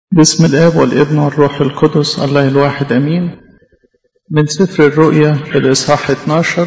بسم الآب والابن والروح القدس الله الواحد أمين من سفر الرؤيا الإصحاح 12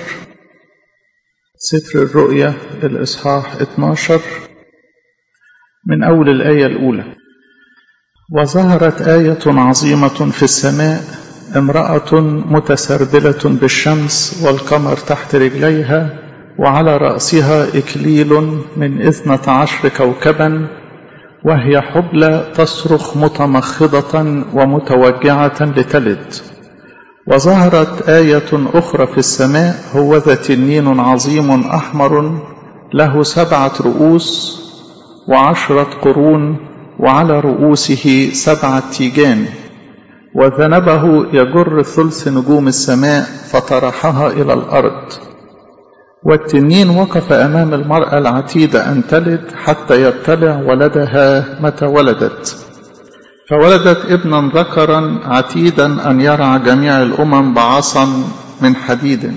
سفر الرؤيا الإصحاح 12 من أول الآية الأولى وظهرت آية عظيمة في السماء امرأة متسربلة بالشمس والقمر تحت رجليها وعلى رأسها إكليل من إثنة عشر كوكبا وهي حبلى تصرخ متمخضة ومتوجعة لتلد وظهرت آية أخرى في السماء هو ذا تنين عظيم أحمر له سبعة رؤوس وعشرة قرون وعلى رؤوسه سبعة تيجان وذنبه يجر ثلث نجوم السماء فطرحها إلى الأرض والتنين وقف أمام المرأة العتيدة أن تلد حتى يبتلع ولدها متى ولدت فولدت ابنا ذكرا عتيدا أن يرعى جميع الأمم بعصا من حديد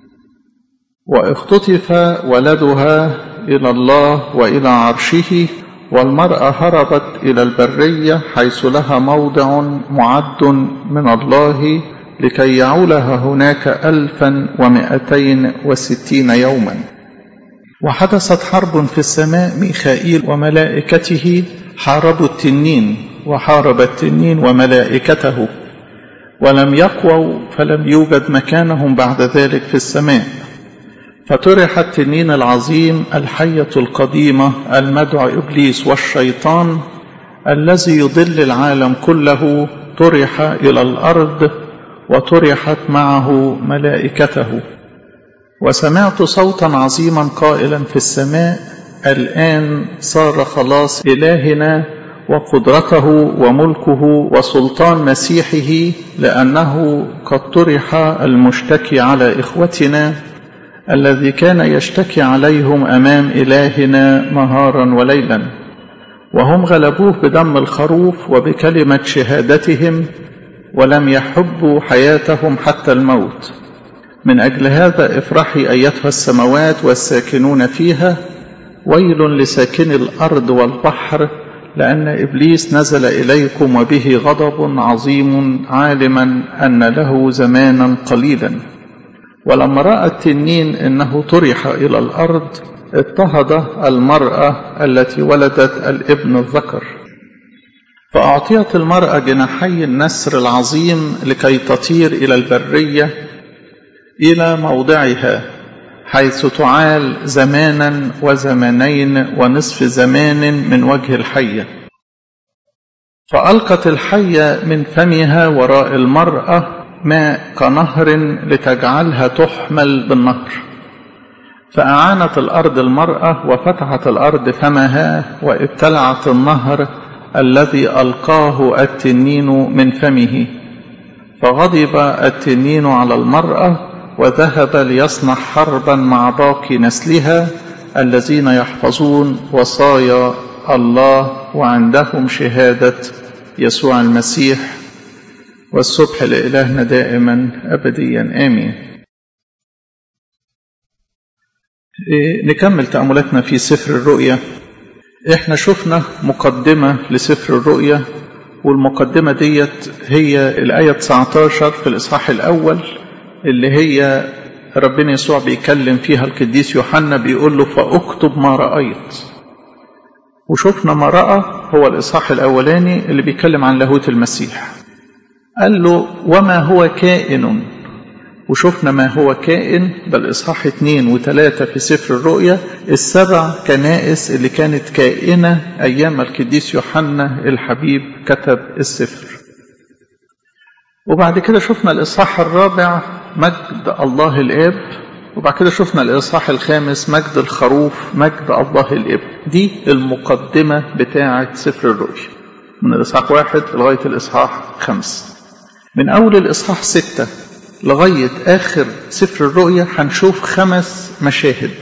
واختطف ولدها إلى الله وإلى عرشه والمرأة هربت إلى البرية حيث لها موضع معد من الله لكي يعولها هناك ألفا ومائتين وستين يوما وحدثت حرب في السماء ميخائيل وملائكته حاربوا التنين وحارب التنين وملائكته ولم يقووا فلم يوجد مكانهم بعد ذلك في السماء فطرح التنين العظيم الحية القديمة المدعو إبليس والشيطان الذي يضل العالم كله طرح إلى الأرض وطرحت معه ملائكته وسمعت صوتا عظيما قائلا في السماء الآن صار خلاص إلهنا وقدرته وملكه وسلطان مسيحه لأنه قد طرح المشتكي على إخوتنا الذي كان يشتكي عليهم أمام إلهنا نهارا وليلا وهم غلبوه بدم الخروف وبكلمة شهادتهم ولم يحبوا حياتهم حتى الموت من أجل هذا افرحي أيتها السماوات والساكنون فيها ويل لساكن الأرض والبحر لأن إبليس نزل إليكم وبه غضب عظيم عالما أن له زمانا قليلا ولما رأى التنين إنه طرح إلى الأرض اضطهد المرأة التي ولدت الابن الذكر فأعطيت المرأة جناحي النسر العظيم لكي تطير إلى البرية إلى موضعها حيث تعال زمانا وزمانين ونصف زمان من وجه الحية فألقت الحية من فمها وراء المرأة ماء كنهر لتجعلها تحمل بالنهر فأعانت الأرض المرأة وفتحت الأرض فمها وابتلعت النهر الذي ألقاه التنين من فمه فغضب التنين على المرأة وذهب ليصنع حربا مع باقي نسلها الذين يحفظون وصايا الله وعندهم شهادة يسوع المسيح والصبح لإلهنا دائما أبديا آمين نكمل تأملاتنا في سفر الرؤيا احنا شفنا مقدمة لسفر الرؤيا والمقدمة ديت هي الآية 19 في الإصحاح الأول اللي هي ربنا يسوع بيكلم فيها القديس يوحنا بيقول له فاكتب ما رأيت وشفنا ما رأى هو الإصحاح الأولاني اللي بيتكلم عن لاهوت المسيح قال له وما هو كائن وشفنا ما هو كائن ده الإصحاح اثنين وثلاثة في سفر الرؤيا السبع كنائس اللي كانت كائنة أيام القديس يوحنا الحبيب كتب السفر وبعد كده شفنا الإصحاح الرابع مجد الله الآب وبعد كده شفنا الإصحاح الخامس مجد الخروف مجد الله الآب دي المقدمة بتاعة سفر الرؤيا من الإصحاح واحد لغاية الإصحاح خمس من أول الإصحاح ستة لغاية آخر سفر الرؤيا هنشوف خمس مشاهد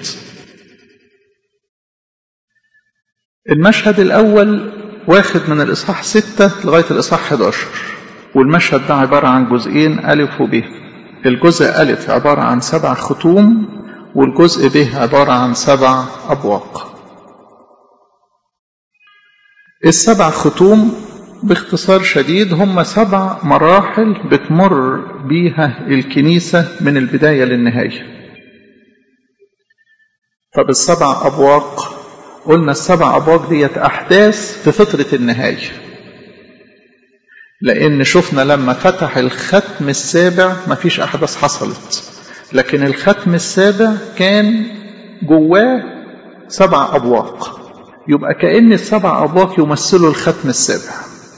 المشهد الأول واخد من الإصحاح ستة لغاية الإصحاح 11 والمشهد ده عبارة عن جزئين ألف وب الجزء ألف عبارة عن سبع ختوم والجزء ب عبارة عن سبع أبواق السبع ختوم باختصار شديد هم سبع مراحل بتمر بيها الكنيسة من البداية للنهاية طب السبع أبواق قلنا السبع أبواق ديت أحداث في فترة النهاية لأن شفنا لما فتح الختم السابع مفيش أحداث حصلت لكن الختم السابع كان جواه سبع أبواق يبقى كأن السبع أبواق يمثلوا الختم السابع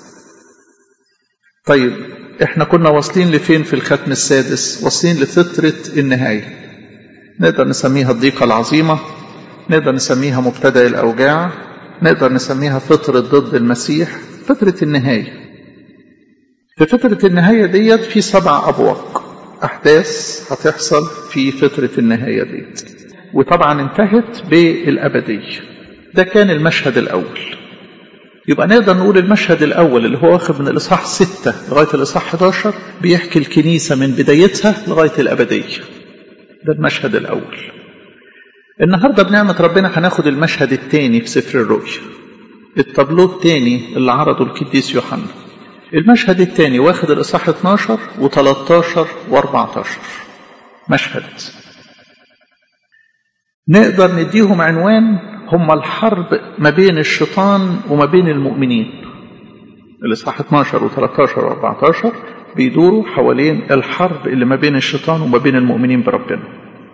طيب احنا كنا واصلين لفين في الختم السادس واصلين لفترة النهاية نقدر نسميها الضيقة العظيمة نقدر نسميها مبتدأ الأوجاع نقدر نسميها فترة ضد المسيح فترة النهاية في فترة النهاية ديت في سبع أبواق أحداث هتحصل في فترة النهاية ديت وطبعا انتهت بالأبدية ده كان المشهد الأول يبقى نقدر نقول المشهد الأول اللي هو واخد من الإصحاح 6 لغاية الإصحاح 11 بيحكي الكنيسة من بدايتها لغاية الأبدية ده المشهد الأول النهاردة بنعمة ربنا هناخد المشهد الثاني في سفر الرؤيا التابلو الثاني اللي عرضه القديس يوحنا المشهد الثاني واخد الإصحاح 12 و13 و14 مشهد نقدر نديهم عنوان هم الحرب ما بين الشيطان وما بين المؤمنين الإصحاح 12 و13 و14 بيدوروا حوالين الحرب اللي ما بين الشيطان وما بين المؤمنين بربنا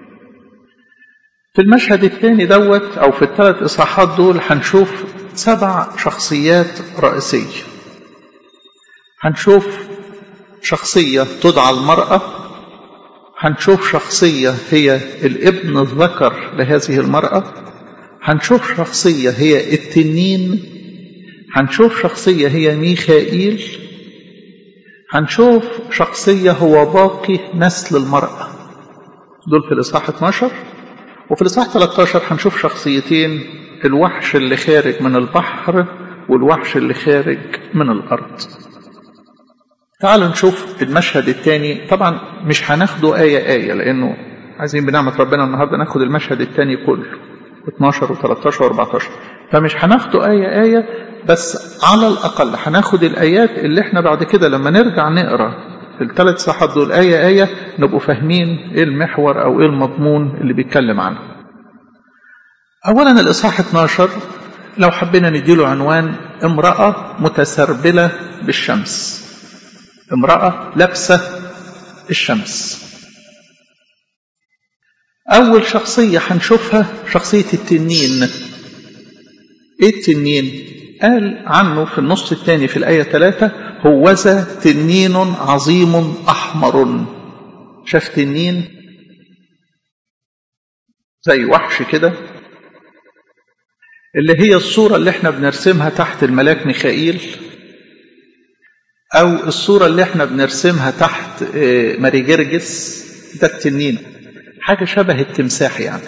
في المشهد الثاني دوت أو في الثلاث إصحاحات دول هنشوف سبع شخصيات رئيسية هنشوف شخصية تدعى المرأة هنشوف شخصية هي الابن الذكر لهذه المرأة هنشوف شخصية هي التنين هنشوف شخصية هي ميخائيل هنشوف شخصية هو باقي نسل المرأة دول في الإصحاح 12 وفي الإصحاح 13 هنشوف شخصيتين الوحش اللي خارج من البحر والوحش اللي خارج من الأرض تعالوا نشوف المشهد الثاني طبعا مش هناخده آية آية لأنه عايزين بنعمة ربنا النهاردة ناخد المشهد الثاني كله 12 و13 و14 فمش هناخده آية آية بس على الأقل هناخد الآيات اللي احنا بعد كده لما نرجع نقرأ في الثلاث صحات دول آية آية نبقوا فاهمين ايه المحور أو ايه المضمون اللي بيتكلم عنه أولا الإصحاح 12 لو حبينا نديله عنوان امرأة متسربلة بالشمس امرأة لابسة الشمس أول شخصية هنشوفها شخصية التنين إيه التنين؟ قال عنه في النص الثاني في الآية 3 هوذا تنين عظيم أحمر شاف تنين زي وحش كده اللي هي الصورة اللي احنا بنرسمها تحت الملاك ميخائيل أو الصورة اللي احنا بنرسمها تحت ماري جرجس ده التنين حاجة شبه التمساح يعني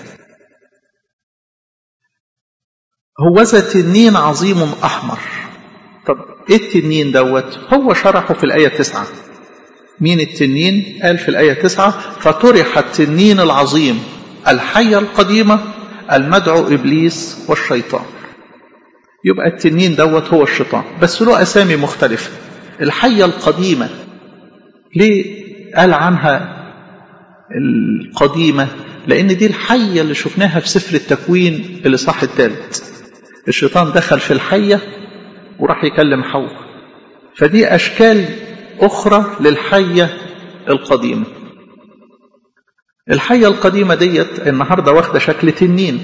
هوذا تنين عظيم أحمر طب ايه التنين دوت هو شرحه في الآية تسعة مين التنين قال في الآية تسعة فطرح التنين العظيم الحية القديمة المدعو إبليس والشيطان يبقى التنين دوت هو الشيطان بس له أسامي مختلفة الحية القديمة ليه قال عنها القديمة لأن دي الحية اللي شفناها في سفر التكوين الإصحاح الثالث الشيطان دخل في الحية وراح يكلم حواء فدي أشكال أخرى للحية القديمة الحية القديمة ديت النهاردة واخدة شكل تنين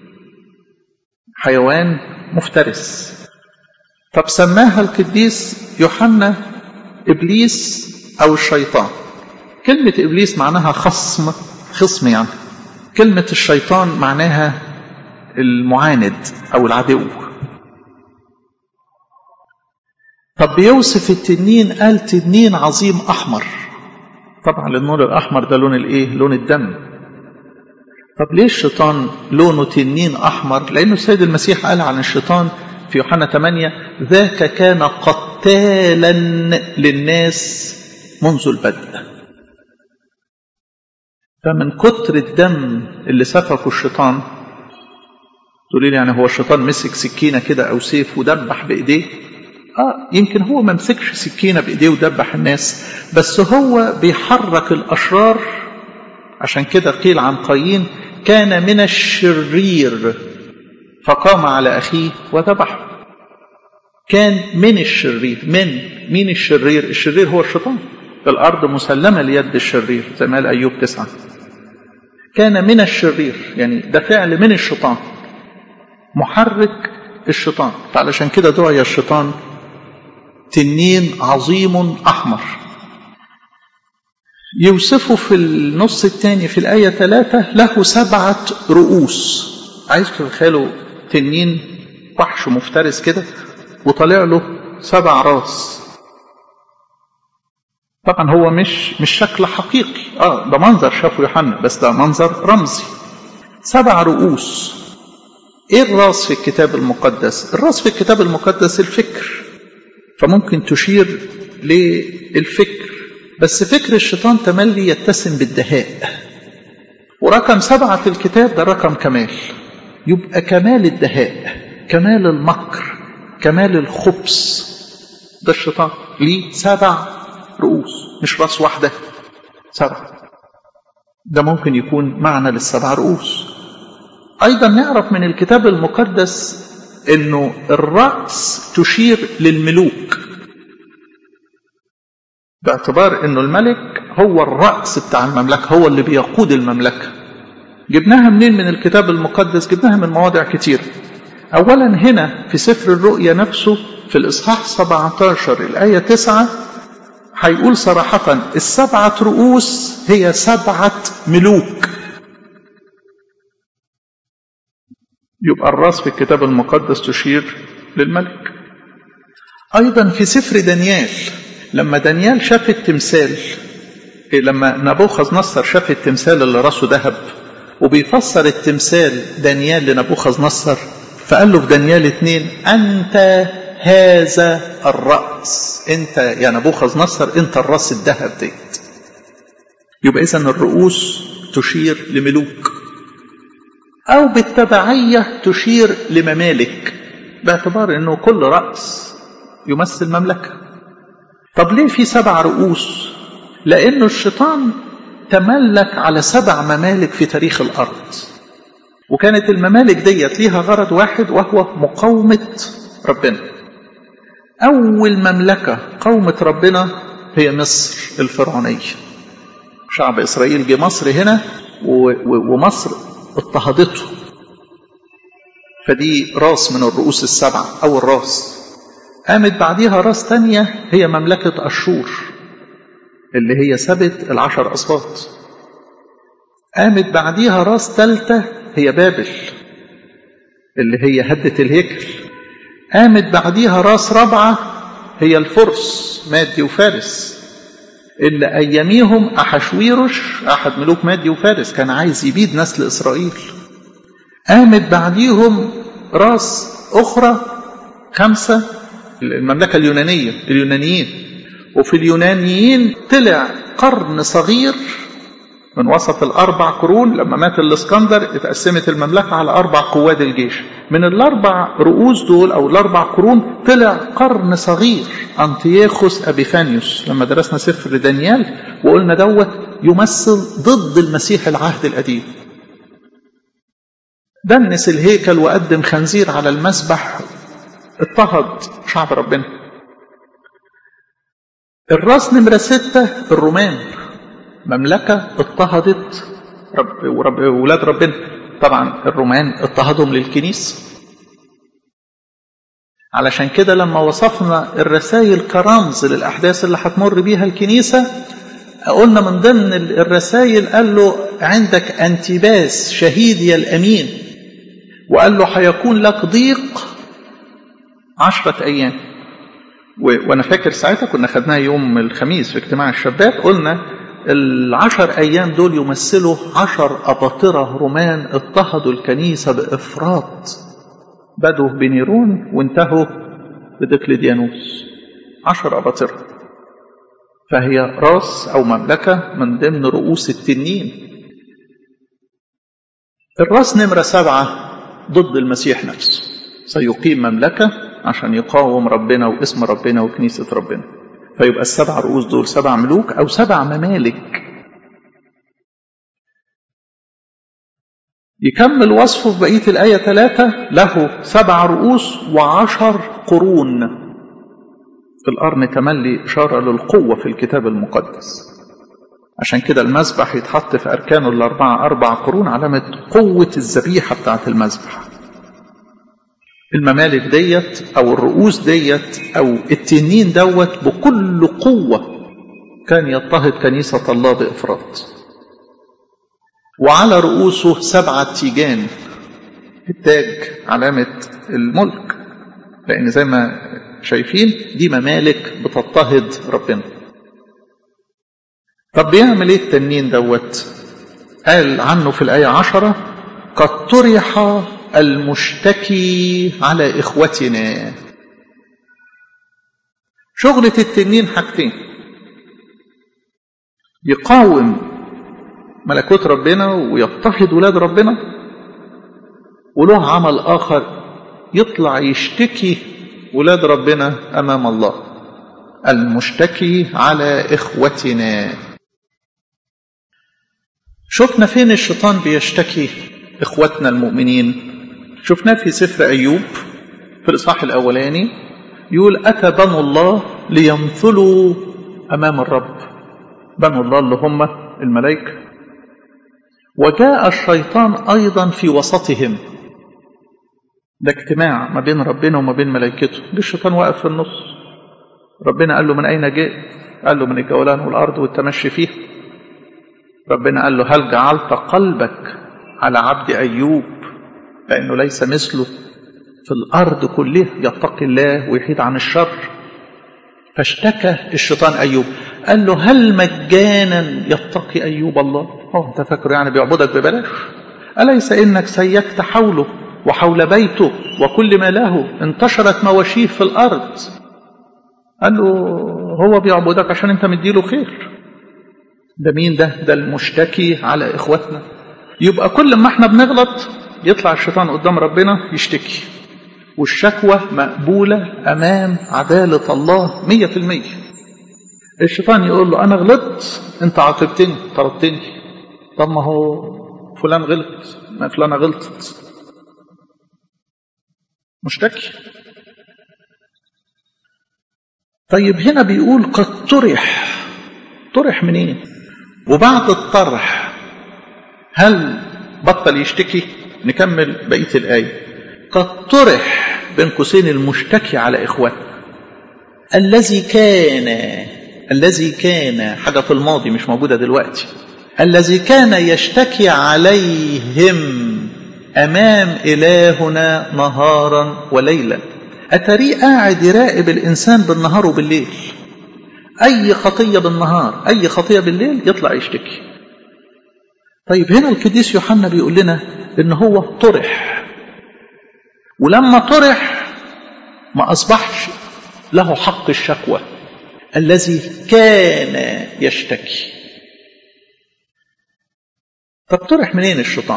حيوان مفترس طب سماها القديس يوحنا إبليس أو الشيطان كلمة إبليس معناها خصم خصم يعني كلمة الشيطان معناها المعاند أو العدو طب بيوصف التنين قال تنين عظيم أحمر طبعا اللون الأحمر ده لون الإيه؟ لون الدم طب ليه الشيطان لونه تنين أحمر؟ لأنه السيد المسيح قال عن الشيطان في يوحنا 8 ذاك كان قتالا للناس منذ البدء فمن كتر الدم اللي سفكه الشيطان تقولي لي يعني هو الشيطان مسك سكينه كده او سيف ودبح بايديه اه يمكن هو ما مسكش سكينه بايديه ودبح الناس بس هو بيحرك الاشرار عشان كده قيل عن قايين كان من الشرير فقام على اخيه وذبحه كان من الشرير من مين الشرير الشرير هو الشيطان الارض مسلمه ليد الشرير زي ما قال ايوب تسعه كان من الشرير يعني ده فعل من الشيطان محرك الشيطان فعلشان كده دعي الشيطان تنين عظيم أحمر يوصفه في النص الثاني في الآية ثلاثة له سبعة رؤوس عايز تتخيلوا تنين وحش مفترس كده وطالع له سبع راس طبعا هو مش مش شكل حقيقي اه ده منظر شافه يوحنا بس ده منظر رمزي سبع رؤوس ايه الراس في الكتاب المقدس الراس في الكتاب المقدس الفكر فممكن تشير للفكر بس فكر الشيطان تملي يتسم بالدهاء ورقم سبعة في الكتاب ده رقم كمال يبقى كمال الدهاء كمال المكر كمال الخبث ده الشيطان ليه سبع رؤوس مش راس واحدة سبع ده ممكن يكون معنى للسبع رؤوس أيضا نعرف من الكتاب المقدس أنه الرأس تشير للملوك باعتبار أنه الملك هو الرأس بتاع المملكة هو اللي بيقود المملكة جبناها منين من الكتاب المقدس جبناها من مواضع كتير أولا هنا في سفر الرؤيا نفسه في الإصحاح 17 الآية 9 هيقول صراحة السبعة رؤوس هي سبعة ملوك يبقى الراس في الكتاب المقدس تشير للملك أيضا في سفر دانيال لما دانيال شاف التمثال لما نبوخذ نصر شاف التمثال اللي راسه ذهب وبيفسر التمثال دانيال لنبوخذ نصر فقال له في دانيال اتنين أنت هذا الرأس أنت يا نبوخذ نصر أنت الرأس الذهب ديت يبقى إذا الرؤوس تشير لملوك أو بالتبعية تشير لممالك باعتبار أنه كل رأس يمثل مملكة طب ليه في سبع رؤوس لأنه الشيطان تملك على سبع ممالك في تاريخ الأرض وكانت الممالك ديت ليها غرض واحد وهو مقاومة ربنا أول مملكة قومة ربنا هي مصر الفرعونية شعب إسرائيل جه مصر هنا ومصر اضطهدته فدي راس من الرؤوس السبعة أو الراس قامت بعديها راس تانية هي مملكة أشور اللي هي سبت العشر أسباط قامت بعديها راس ثالثة هي بابل اللي هي هدة الهيكل قامت بعديها راس رابعة هي الفرس مادي وفارس اللي أياميهم أحشويرش أحد ملوك مادي وفارس كان عايز يبيد نسل إسرائيل قامت بعديهم راس أخرى خمسة المملكة اليونانية اليونانيين وفي اليونانيين طلع قرن صغير من وسط الأربع قرون لما مات الإسكندر اتقسمت المملكة على أربع قواد الجيش من الأربع رؤوس دول أو الأربع قرون طلع قرن صغير أنتياخوس أبيفانيوس لما درسنا سفر دانيال وقلنا دوت يمثل ضد المسيح العهد القديم دنس الهيكل وقدم خنزير على المسبح اضطهد شعب ربنا الراس نمرة ستة الرومان مملكة اضطهدت رب ورب ولاد ربنا طبعا الرومان اضطهدهم للكنيسة علشان كده لما وصفنا الرسائل كرمز للأحداث اللي هتمر بيها الكنيسة قلنا من ضمن الرسائل قال له عندك أنتباس شهيدي الأمين وقال له هيكون لك ضيق عشرة أيام وأنا فاكر ساعتها كنا خدناها يوم الخميس في اجتماع الشابات قلنا العشر أيام دول يمثلوا عشر أباطرة رومان اضطهدوا الكنيسة بإفراط بدوا بنيرون وانتهوا بدقلديانوس عشر أباطرة فهي راس أو مملكة من ضمن رؤوس التنين الراس نمرة سبعة ضد المسيح نفسه سيقيم مملكة عشان يقاوم ربنا واسم ربنا وكنيسة ربنا فيبقى السبع رؤوس دول سبع ملوك أو سبع ممالك يكمل وصفه في بقية الآية ثلاثة له سبع رؤوس وعشر قرون القرن تملي إشارة للقوة في الكتاب المقدس عشان كده المذبح يتحط في أركانه الأربعة أربع قرون علامة قوة الذبيحة بتاعت المذبح الممالك ديت أو الرؤوس ديت أو التنين دوت بكل قوة كان يضطهد كنيسة الله بإفراط وعلى رؤوسه سبعة تيجان التاج علامة الملك لأن زي ما شايفين دي ممالك بتضطهد ربنا طب بيعمل ايه التنين دوت قال عنه في الآية عشرة قد طرح المشتكي على إخوتنا شغلة التنين حاجتين يقاوم ملكوت ربنا ويضطهد ولاد ربنا وله عمل آخر يطلع يشتكي ولاد ربنا أمام الله المشتكي على إخوتنا شفنا فين الشيطان بيشتكي إخوتنا المؤمنين شفناه في سفر أيوب في الإصحاح الأولاني يقول أتى بنو الله ليمثلوا أمام الرب بنو الله اللي هم الملائكة وجاء الشيطان أيضا في وسطهم ده اجتماع ما بين ربنا وما بين ملائكته ده الشيطان واقف في النص ربنا قال له من أين جئت قال له من الجولان والأرض والتمشي فيه ربنا قال له هل جعلت قلبك على عبد أيوب لأنه ليس مثله في الأرض كلها يتقي الله ويحيد عن الشر فاشتكى الشيطان أيوب قال له هل مجانا يتقي أيوب الله هو أنت فاكره يعني بيعبدك ببلاش أليس إنك سيكت حوله وحول بيته وكل ما له انتشرت مواشيه في الأرض قال له هو بيعبدك عشان انت مديله خير ده مين ده ده المشتكي على إخوتنا يبقى كل ما احنا بنغلط يطلع الشيطان قدام ربنا يشتكي والشكوى مقبولة أمام عدالة الله مية في المية الشيطان يقول له أنا غلطت أنت عاقبتني طردتني طب ما هو فلان غلط ما فلانة غلطت مشتكي طيب هنا بيقول قد طرح طرح منين إيه؟ وبعد الطرح هل بطل يشتكي نكمل بقية الآية قد طرح بين قوسين المشتكي على إخوته الذي كان الذي كان حاجة في الماضي مش موجودة دلوقتي الذي كان يشتكي عليهم أمام إلهنا نهارا وليلا أتري قاعد يراقب الإنسان بالنهار وبالليل أي خطية بالنهار أي خطية بالليل يطلع يشتكي طيب هنا القديس يوحنا بيقول لنا إن هو طرح ولما طرح ما أصبحش له حق الشكوى الذي كان يشتكي طب طرح منين الشيطان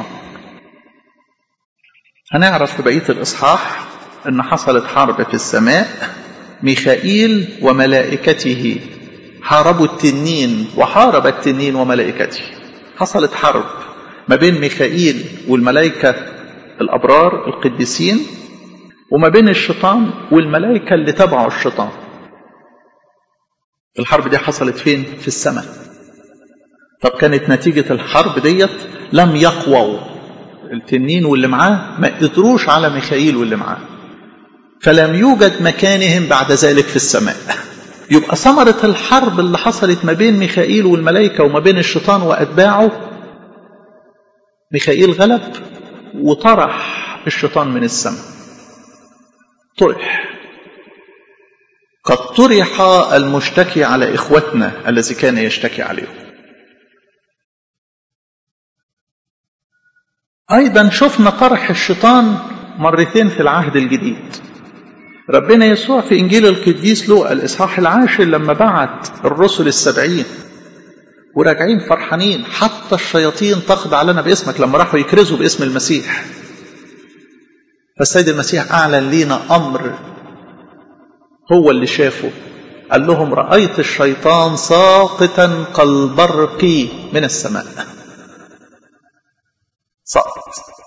هنعرف في بقية الإصحاح أن حصلت حرب في السماء ميخائيل وملائكته حاربوا التنين وحارب التنين وملائكته حصلت حرب ما بين ميخائيل والملائكة الأبرار القديسين وما بين الشيطان والملائكة اللي تبعوا الشيطان الحرب دي حصلت فين في السماء طب كانت نتيجة الحرب ديت لم يقووا التنين واللي معاه ما قدروش على ميخائيل واللي معاه فلم يوجد مكانهم بعد ذلك في السماء يبقى ثمرة الحرب اللي حصلت ما بين ميخائيل والملائكة وما بين الشيطان وأتباعه ميخائيل غلب وطرح الشيطان من السماء طرح قد طرح المشتكي على إخوتنا الذي كان يشتكي عليهم أيضا شفنا طرح الشيطان مرتين في العهد الجديد ربنا يسوع في إنجيل القديس لوقا الإصحاح العاشر لما بعت الرسل السبعين وراجعين فرحانين حتى الشياطين تخضع لنا باسمك لما راحوا يكرزوا باسم المسيح فالسيد المسيح أعلن لينا أمر هو اللي شافه قال لهم رأيت الشيطان ساقطا كالبرق من السماء سقط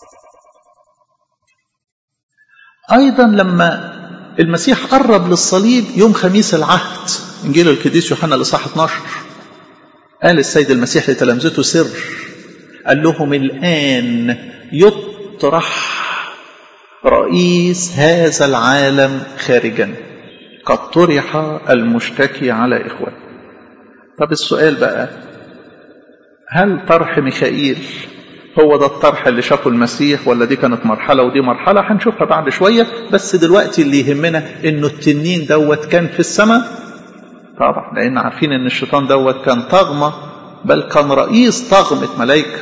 أيضا لما المسيح قرب للصليب يوم خميس العهد إنجيل القديس يوحنا الإصحاح 12 قال السيد المسيح لتلامذته سر قال لهم الآن يطرح رئيس هذا العالم خارجا قد طرح المشتكي على إخوته طب السؤال بقى هل طرح ميخائيل هو ده الطرح اللي شافه المسيح ولا دي كانت مرحلة ودي مرحلة هنشوفها بعد شوية بس دلوقتي اللي يهمنا انه التنين دوت كان في السماء طبعا لان عارفين ان الشيطان دوت كان طغمة بل كان رئيس طغمة ملائكة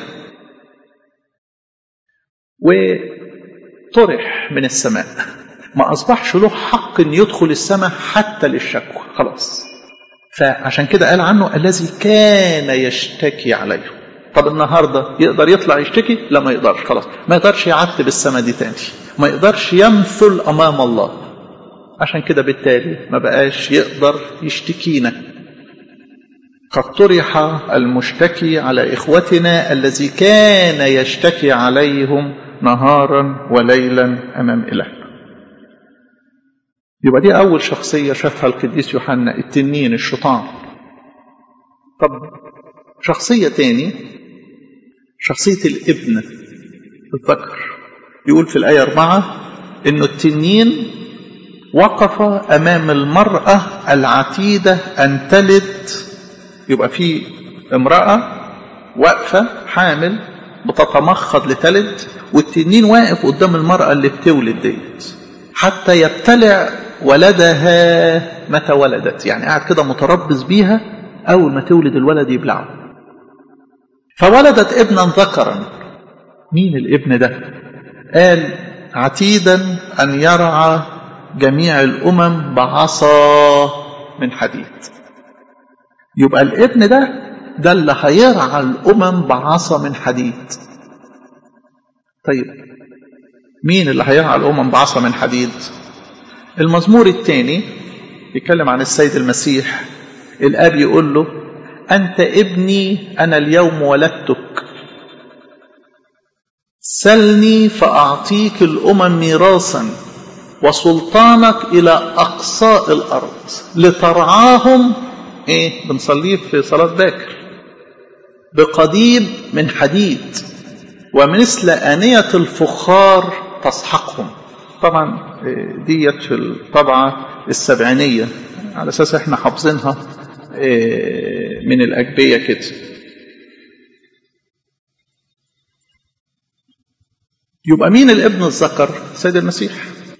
وطرح من السماء ما أصبحش له حق أن يدخل السماء حتى للشكوى خلاص فعشان كده قال عنه الذي كان يشتكي عليه طب النهاردة يقدر يطلع يشتكي لا ما يقدرش خلاص ما يقدرش يعتب السماء دي تاني ما يقدرش يمثل أمام الله عشان كده بالتالي ما بقاش يقدر يشتكينا قد طرح المشتكي على إخوتنا الذي كان يشتكي عليهم نهارا وليلا أمام إله يبقى دي أول شخصية شافها القديس يوحنا التنين الشيطان طب شخصية تاني شخصية الابن الذكر يقول في الآية أربعة إنه التنين وقف أمام المرأة العتيدة أن تلد يبقى في امرأة واقفة حامل بتتمخض لتلد والتنين واقف قدام المرأة اللي بتولد ديت حتى يبتلع ولدها متى ولدت يعني قاعد كده متربص بيها أول ما تولد الولد يبلعه فولدت ابنا ذكرا مين الابن ده قال عتيدا أن يرعى جميع الأمم بعصا من حديد يبقى الابن ده ده اللي هيرعى الأمم بعصا من حديد طيب مين اللي هيرعى الأمم بعصا من حديد المزمور الثاني يتكلم عن السيد المسيح الأب يقول له أنت ابني أنا اليوم ولدتك سلني فأعطيك الأمم ميراثا وسلطانك إلى أقصاء الأرض لترعاهم إيه بنصليه في صلاة باكر بقضيب من حديد ومثل آنية الفخار تسحقهم طبعا ديت في الطبعة السبعينية على أساس احنا حافظينها من الأجبية كده يبقى مين الابن الذكر سيد المسيح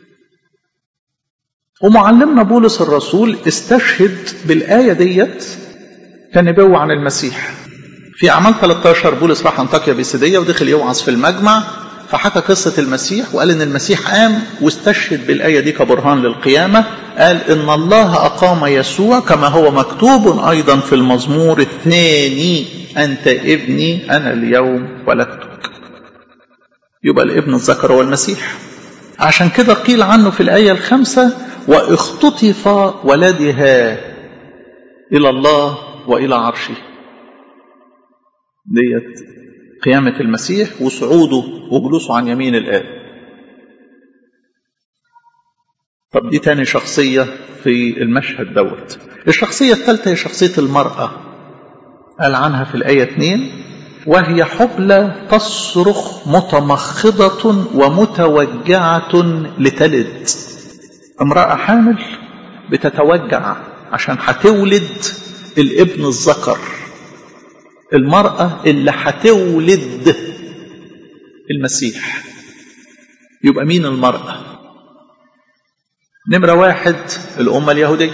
ومعلمنا بولس الرسول استشهد بالآية ديت كنبوة عن المسيح في أعمال 13 بولس راح أنطاكيا بيسيدية ودخل يوعظ في المجمع فحكى قصة المسيح وقال إن المسيح قام واستشهد بالآية دي كبرهان للقيامة قال إن الله أقام يسوع كما هو مكتوب أيضا في المزمور الثاني أنت ابني أنا اليوم ولدتك يبقى الابن الذكر هو المسيح عشان كده قيل عنه في الآية الخامسة واختطف ولدها إلى الله وإلى عرشه ديت قيامة المسيح وصعوده وجلوسه عن يمين الآب طب دي تاني شخصية في المشهد دوت الشخصية الثالثة هي شخصية المرأة قال عنها في الآية 2 وهي حبلى تصرخ متمخضة ومتوجعة لتلد امرأة حامل بتتوجع عشان هتولد الابن الذكر المرأة اللي هتولد المسيح يبقى مين المرأة نمرة واحد الأمة اليهودية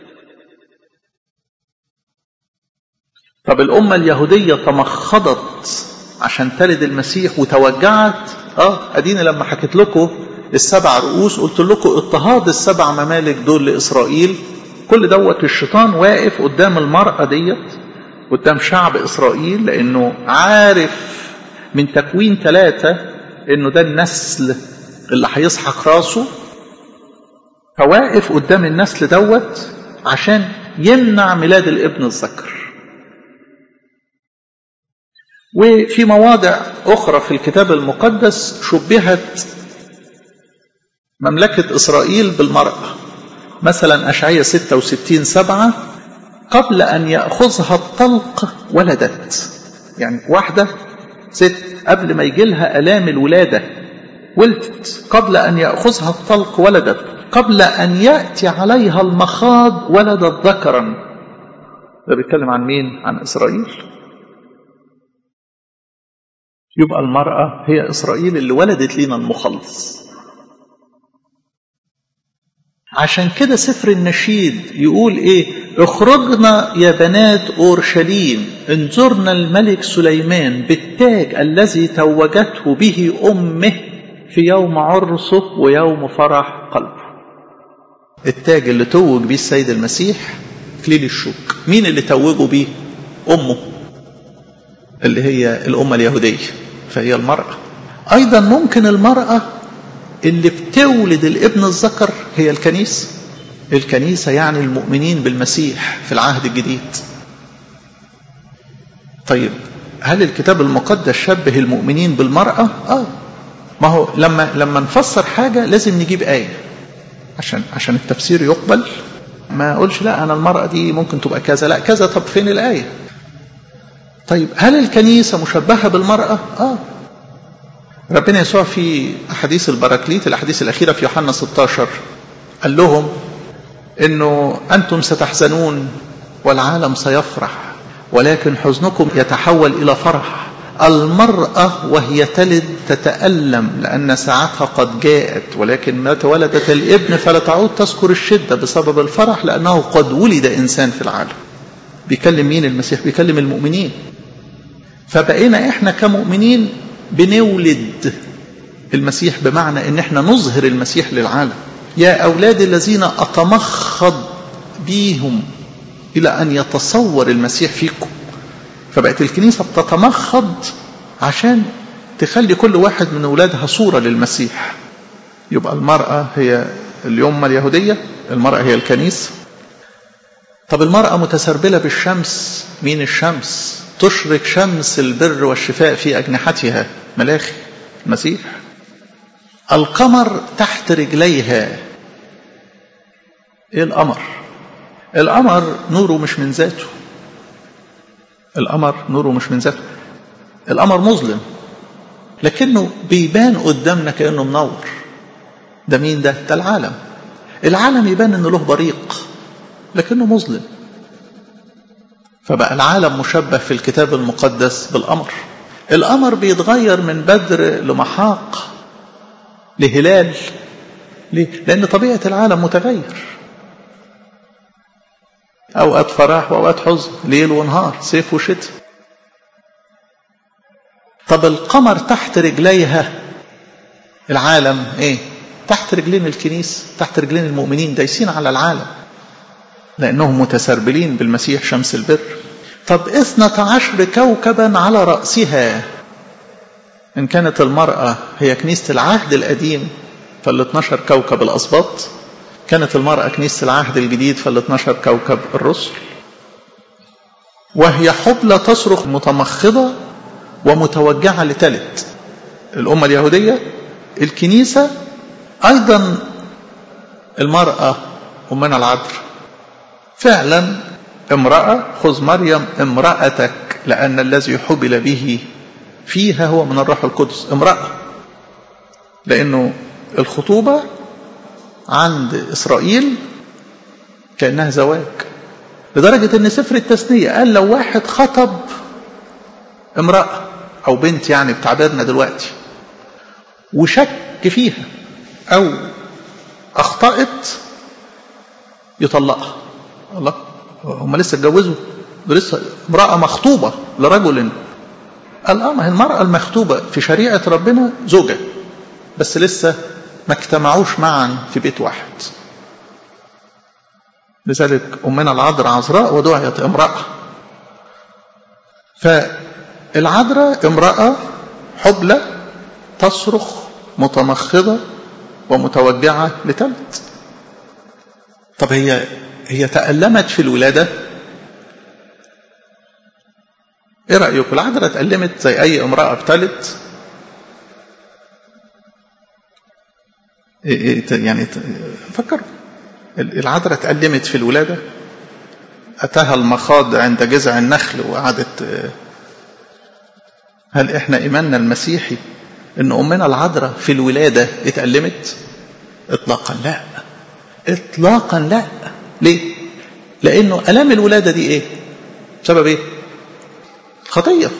طب الأمة اليهودية تمخضت عشان تلد المسيح وتوجعت اه اديني لما حكيت لكم السبع رؤوس قلت لكم اضطهاد السبع ممالك دول لإسرائيل كل دوت الشيطان واقف قدام المرأة ديت قدام شعب إسرائيل لأنه عارف من تكوين ثلاثة أنه ده النسل اللي هيسحق راسه فواقف قدام النسل دوت عشان يمنع ميلاد الابن الذكر وفي مواضع أخرى في الكتاب المقدس شبهت مملكة إسرائيل بالمرأة مثلا أشعية 66 سبعة قبل أن يأخذها الطلق ولدت يعني واحدة ست قبل ما يجي لها آلام الولادة ولدت قبل أن يأخذها الطلق ولدت قبل أن يأتي عليها المخاض ولدت ذكرا ده بيتكلم عن مين؟ عن إسرائيل يبقى المرأة هي إسرائيل اللي ولدت لنا المخلص عشان كده سفر النشيد يقول ايه اخرجنا يا بنات اورشليم انظرنا الملك سليمان بالتاج الذي توجته به امه في يوم عرسه ويوم فرح قلبه التاج اللي توج بيه السيد المسيح كليل الشوك مين اللي توجه بيه امه اللي هي الامه اليهوديه فهي المراه ايضا ممكن المراه اللي بتولد الابن الذكر هي الكنيسة الكنيسة يعني المؤمنين بالمسيح في العهد الجديد طيب هل الكتاب المقدس شبه المؤمنين بالمرأة؟ آه ما هو لما لما نفسر حاجة لازم نجيب آية عشان عشان التفسير يقبل ما أقولش لا أنا المرأة دي ممكن تبقى كذا لا كذا طب فين الآية؟ طيب هل الكنيسة مشبهة بالمرأة؟ آه ربنا يسوع في أحاديث البراكليت الأحاديث الأخيرة في يوحنا 16 قال لهم إنه أنتم ستحزنون والعالم سيفرح ولكن حزنكم يتحول إلى فرح المرأة وهي تلد تتألم لأن ساعتها قد جاءت ولكن متى ولدت الابن فلا تعود تذكر الشدة بسبب الفرح لأنه قد ولد إنسان في العالم بيكلم مين المسيح بيكلم المؤمنين فبقينا إحنا كمؤمنين بنولد المسيح بمعنى ان احنا نظهر المسيح للعالم يا اولادي الذين اتمخض بيهم الى ان يتصور المسيح فيكم فبقت الكنيسه بتتمخض عشان تخلي كل واحد من اولادها صوره للمسيح يبقى المراه هي اليوم اليهوديه المراه هي الكنيسه طب المراه متسربله بالشمس مين الشمس تشرق شمس البر والشفاء في أجنحتها ملاخي المسيح القمر تحت رجليها ايه القمر القمر نوره مش من ذاته القمر نوره مش من ذاته القمر مظلم لكنه بيبان قدامنا كأنه منور ده مين ده ده العالم العالم يبان انه له بريق لكنه مظلم فبقى العالم مشبه في الكتاب المقدس بالقمر القمر بيتغير من بدر لمحاق لهلال ليه؟ لأن طبيعة العالم متغير أوقات فرح وأوقات حزن ليل ونهار صيف وشتاء طب القمر تحت رجليها العالم ايه تحت رجلين الكنيسة تحت رجلين المؤمنين دايسين على العالم لأنهم متسربلين بالمسيح شمس البر طب اثنة عشر كوكبا على رأسها إن كانت المرأة هي كنيسة العهد القديم فال 12 كوكب الأسباط كانت المرأة كنيسة العهد الجديد فال 12 كوكب الرسل وهي حبلى تصرخ متمخضة ومتوجعة لتلت الأمة اليهودية الكنيسة أيضا المرأة أمنا العذر فعلا امرأة خذ مريم امرأتك لأن الذي حبل به فيها هو من الروح القدس امرأة لأنه الخطوبة عند إسرائيل كأنها زواج لدرجة أن سفر التثنية قال لو واحد خطب امرأة أو بنت يعني بتعبيرنا دلوقتي وشك فيها أو أخطأت يطلقها الله هم لسه اتجوزوا لسه امرأة مخطوبة لرجل قال اه ما هي المرأة المخطوبة في شريعة ربنا زوجة بس لسه ما اجتمعوش معا في بيت واحد لذلك أمنا العذراء عذراء ودعيت امرأة فالعذراء امرأة حبلى تصرخ متمخضة ومتوجعة لتلت طب هي هي تألمت في الولادة ايه رأيكم العذراء تألمت زي اي امرأة ابتلت إيه إيه يعني فكروا العذراء تألمت في الولادة أتاها المخاض عند جذع النخل وقعدت هل احنا إيماننا المسيحي ان أمنا العذراء في الولادة اتألمت اطلاقا لا اطلاقا لا ليه لانه الام الولاده دي ايه بسبب ايه خطيه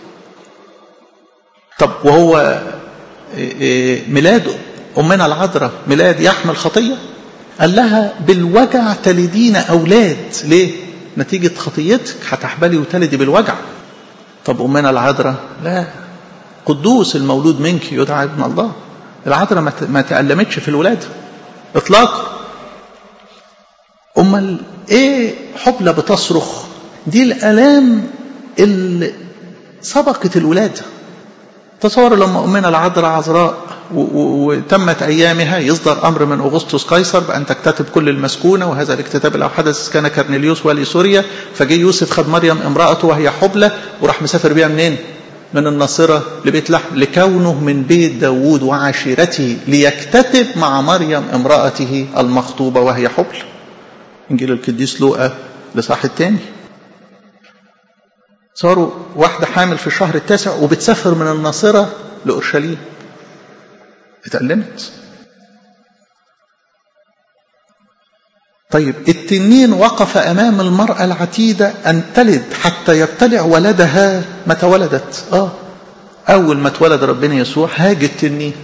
طب وهو إيه ميلاد امنا العذراء ميلاد يحمل خطيه قال لها بالوجع تلدين اولاد ليه نتيجه خطيتك هتحبلي وتلدي بالوجع طب امنا العذراء لا قدوس المولود منك يدعى ابن الله العذراء ما تألمتش في الولاده اطلاقا امال ايه حبلى بتصرخ دي الالام اللي سبقت الولاده تصور لما امنا العذراء عذراء وتمت ايامها يصدر امر من اغسطس قيصر بان تكتتب كل المسكونه وهذا الاكتتاب لو حدث كان كرنيليوس والي سوريا فجي يوسف خد مريم امراته وهي حبلى وراح مسافر بيها منين؟ من الناصرة لبيت لحم لكونه من بيت داوود وعشيرته ليكتتب مع مريم امرأته المخطوبة وهي حبل إنجيل القديس لوقا لصح الثاني صاروا واحدة حامل في الشهر التاسع وبتسافر من الناصرة لأورشليم اتألمت طيب التنين وقف أمام المرأة العتيدة أن تلد حتى يبتلع ولدها متى ولدت آه أول ما اتولد ربنا يسوع هاج التنين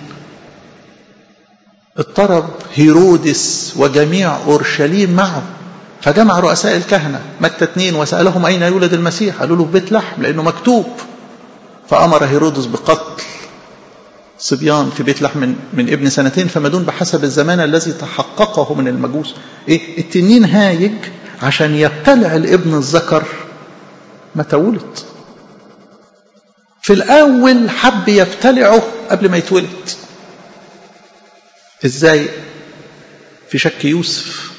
اضطرب هيرودس وجميع أورشليم معه فجمع رؤساء الكهنة متى اتنين وسألهم أين يولد المسيح قالوا له في بيت لحم لأنه مكتوب فأمر هيرودس بقتل صبيان في بيت لحم من, من ابن سنتين فما دون بحسب الزمان الذي تحققه من المجوس ايه التنين هايج عشان يبتلع الابن الذكر متى ولد في الاول حب يبتلعه قبل ما يتولد ازاي في شك يوسف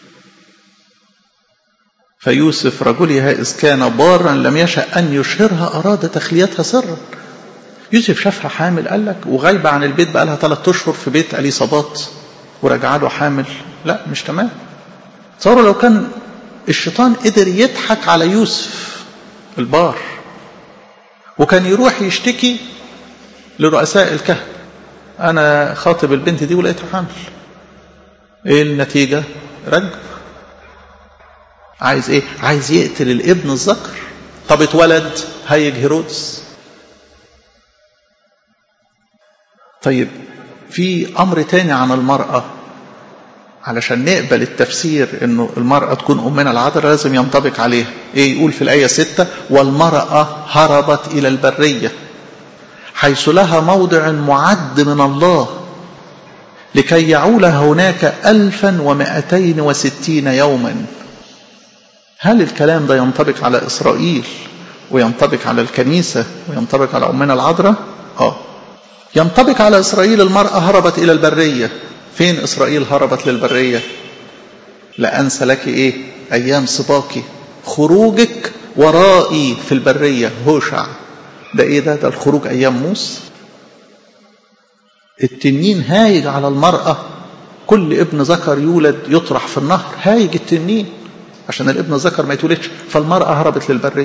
فيوسف رجلها إذ كان بارا لم يشأ أن يشهرها أراد تخليتها سرا يوسف شافها حامل قال لك وغايبة عن البيت بقى لها ثلاث أشهر في بيت أليصابات ورجع له حامل لا مش تمام تصوروا لو كان الشيطان قدر يضحك على يوسف البار وكان يروح يشتكي لرؤساء الكهنة أنا خاطب البنت دي ولقيتها حامل إيه النتيجة؟ رجب عايز إيه؟ عايز يقتل الابن الذكر طب اتولد هيج هيرودس طيب في أمر تاني عن المرأة علشان نقبل التفسير انه المرأة تكون أمنا العذراء لازم ينطبق عليها ايه يقول في الآية ستة والمرأة هربت إلى البرية حيث لها موضع معد من الله لكي يعول هناك ألفا ومائتين وستين يوما هل الكلام ده ينطبق على إسرائيل وينطبق على الكنيسة وينطبق على أمنا العذراء آه ينطبق على إسرائيل المرأة هربت إلى البرية فين إسرائيل هربت للبرية لأنسى لك إيه أيام سباكي خروجك ورائي في البرية هوشع ده إيه ده ده الخروج أيام موسى التنين هايج على المرأة كل ابن ذكر يولد يطرح في النهر هايج التنين عشان الابن الذكر ما يتولدش فالمرأة هربت للبرية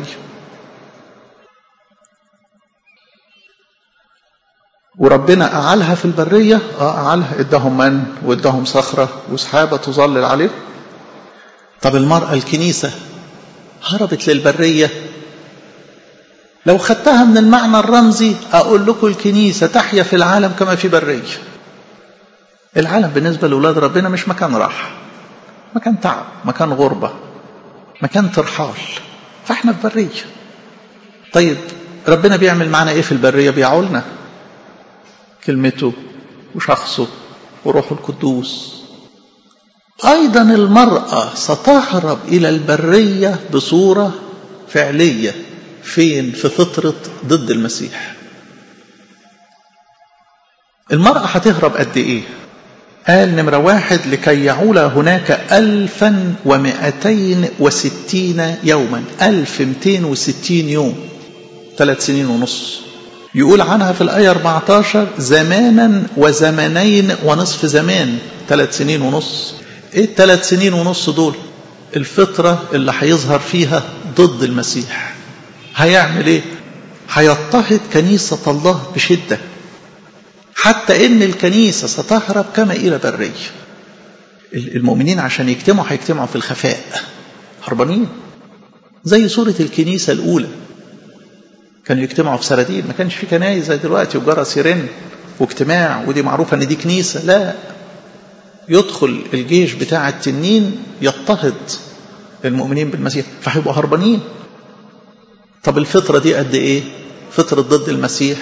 وربنا أعالها في البرية اه أعالها اداهم من واداهم صخرة وسحابة تظلل عليه طب المرأة الكنيسة هربت للبرية لو خدتها من المعنى الرمزي أقول لكم الكنيسة تحيا في العالم كما في برية العالم بالنسبة لأولاد ربنا مش مكان راحة مكان تعب مكان غربة مكان ترحال فاحنا في برية طيب ربنا بيعمل معنا ايه في البرية بيعولنا كلمته وشخصه وروحه القدوس أيضا المرأة ستهرب إلى البرية بصورة فعلية فين في فطرة ضد المسيح المرأة هتهرب قد إيه قال نمرة واحد لكي يعول هناك ألفا ومائتين وستين يوما ألف مئتين وستين يوم ثلاث سنين ونص يقول عنها في الآية 14 زمانا وزمنين ونصف زمان ثلاث سنين ونص ايه الثلاث سنين ونص دول الفترة اللي هيظهر فيها ضد المسيح هيعمل ايه هيضطهد كنيسة الله بشدة حتى ان الكنيسة ستهرب كما الى برية المؤمنين عشان يجتمعوا هيجتمعوا في الخفاء هربانين زي صورة الكنيسة الأولى كانوا يجتمعوا في سراديب ما كانش في كنايس زي دلوقتي وجرس يرن واجتماع ودي معروفة ان دي كنيسة لا يدخل الجيش بتاع التنين يضطهد المؤمنين بالمسيح فهيبقوا هربانين طب الفترة دي قد ايه فترة ضد المسيح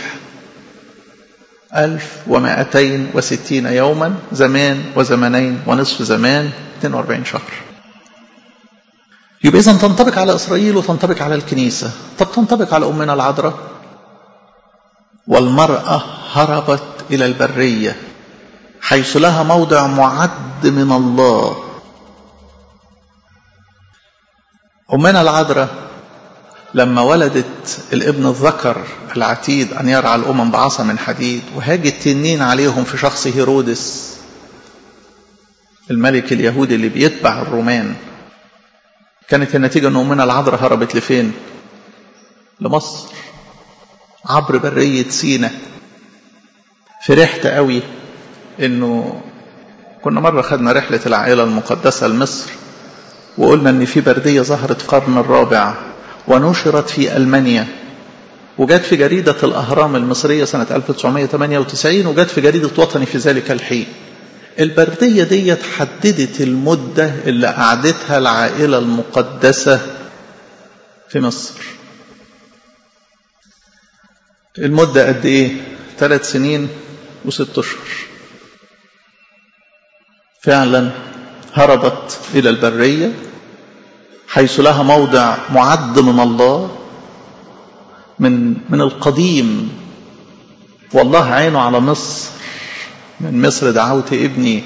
ألف ومائتين وستين يوما زمان وزمنين ونصف زمان 42 شهر يبقى إذا تنطبق على إسرائيل وتنطبق على الكنيسة طب تنطبق على أمنا العذراء والمرأة هربت إلى البرية حيث لها موضع معد من الله أمنا العذراء لما ولدت الابن الذكر العتيد أن يرعى الأمم بعصا من حديد وهاج التنين عليهم في شخص هيرودس الملك اليهودي اللي بيتبع الرومان كانت النتيجة أن أمنا العذراء هربت لفين لمصر عبر برية سينا فرحت قوي انه كنا مرة خدنا رحلة العائلة المقدسة لمصر وقلنا ان في بردية ظهرت في القرن الرابع ونشرت في ألمانيا وجت في جريدة الأهرام المصرية سنة 1998 وجت في جريدة وطني في ذلك الحين البردية دي حددت المدة اللي قعدتها العائلة المقدسة في مصر المدة قد ايه ثلاث سنين وست اشهر فعلا هربت الى البريه حيث لها موضع معد من الله من من القديم والله عينه على مصر من مصر دعوت ابني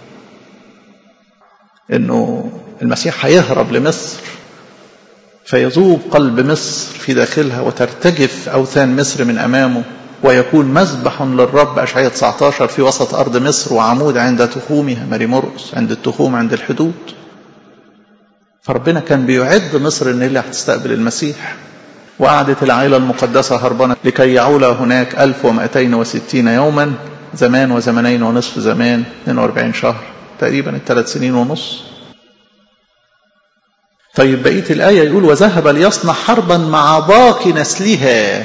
انه المسيح هيهرب لمصر فيذوب قلب مصر في داخلها وترتجف اوثان مصر من امامه ويكون مذبح للرب أشعية 19 في وسط أرض مصر وعمود عند تخومها ماري مرقس عند التخوم عند الحدود فربنا كان بيعد مصر ان اللي هتستقبل المسيح وقعدت العائلة المقدسة هربانة لكي يعول هناك 1260 يوما زمان وزمنين ونصف زمان 42 شهر تقريبا الثلاث سنين ونص طيب بقية الآية يقول وذهب ليصنع حربا مع باقي نسلها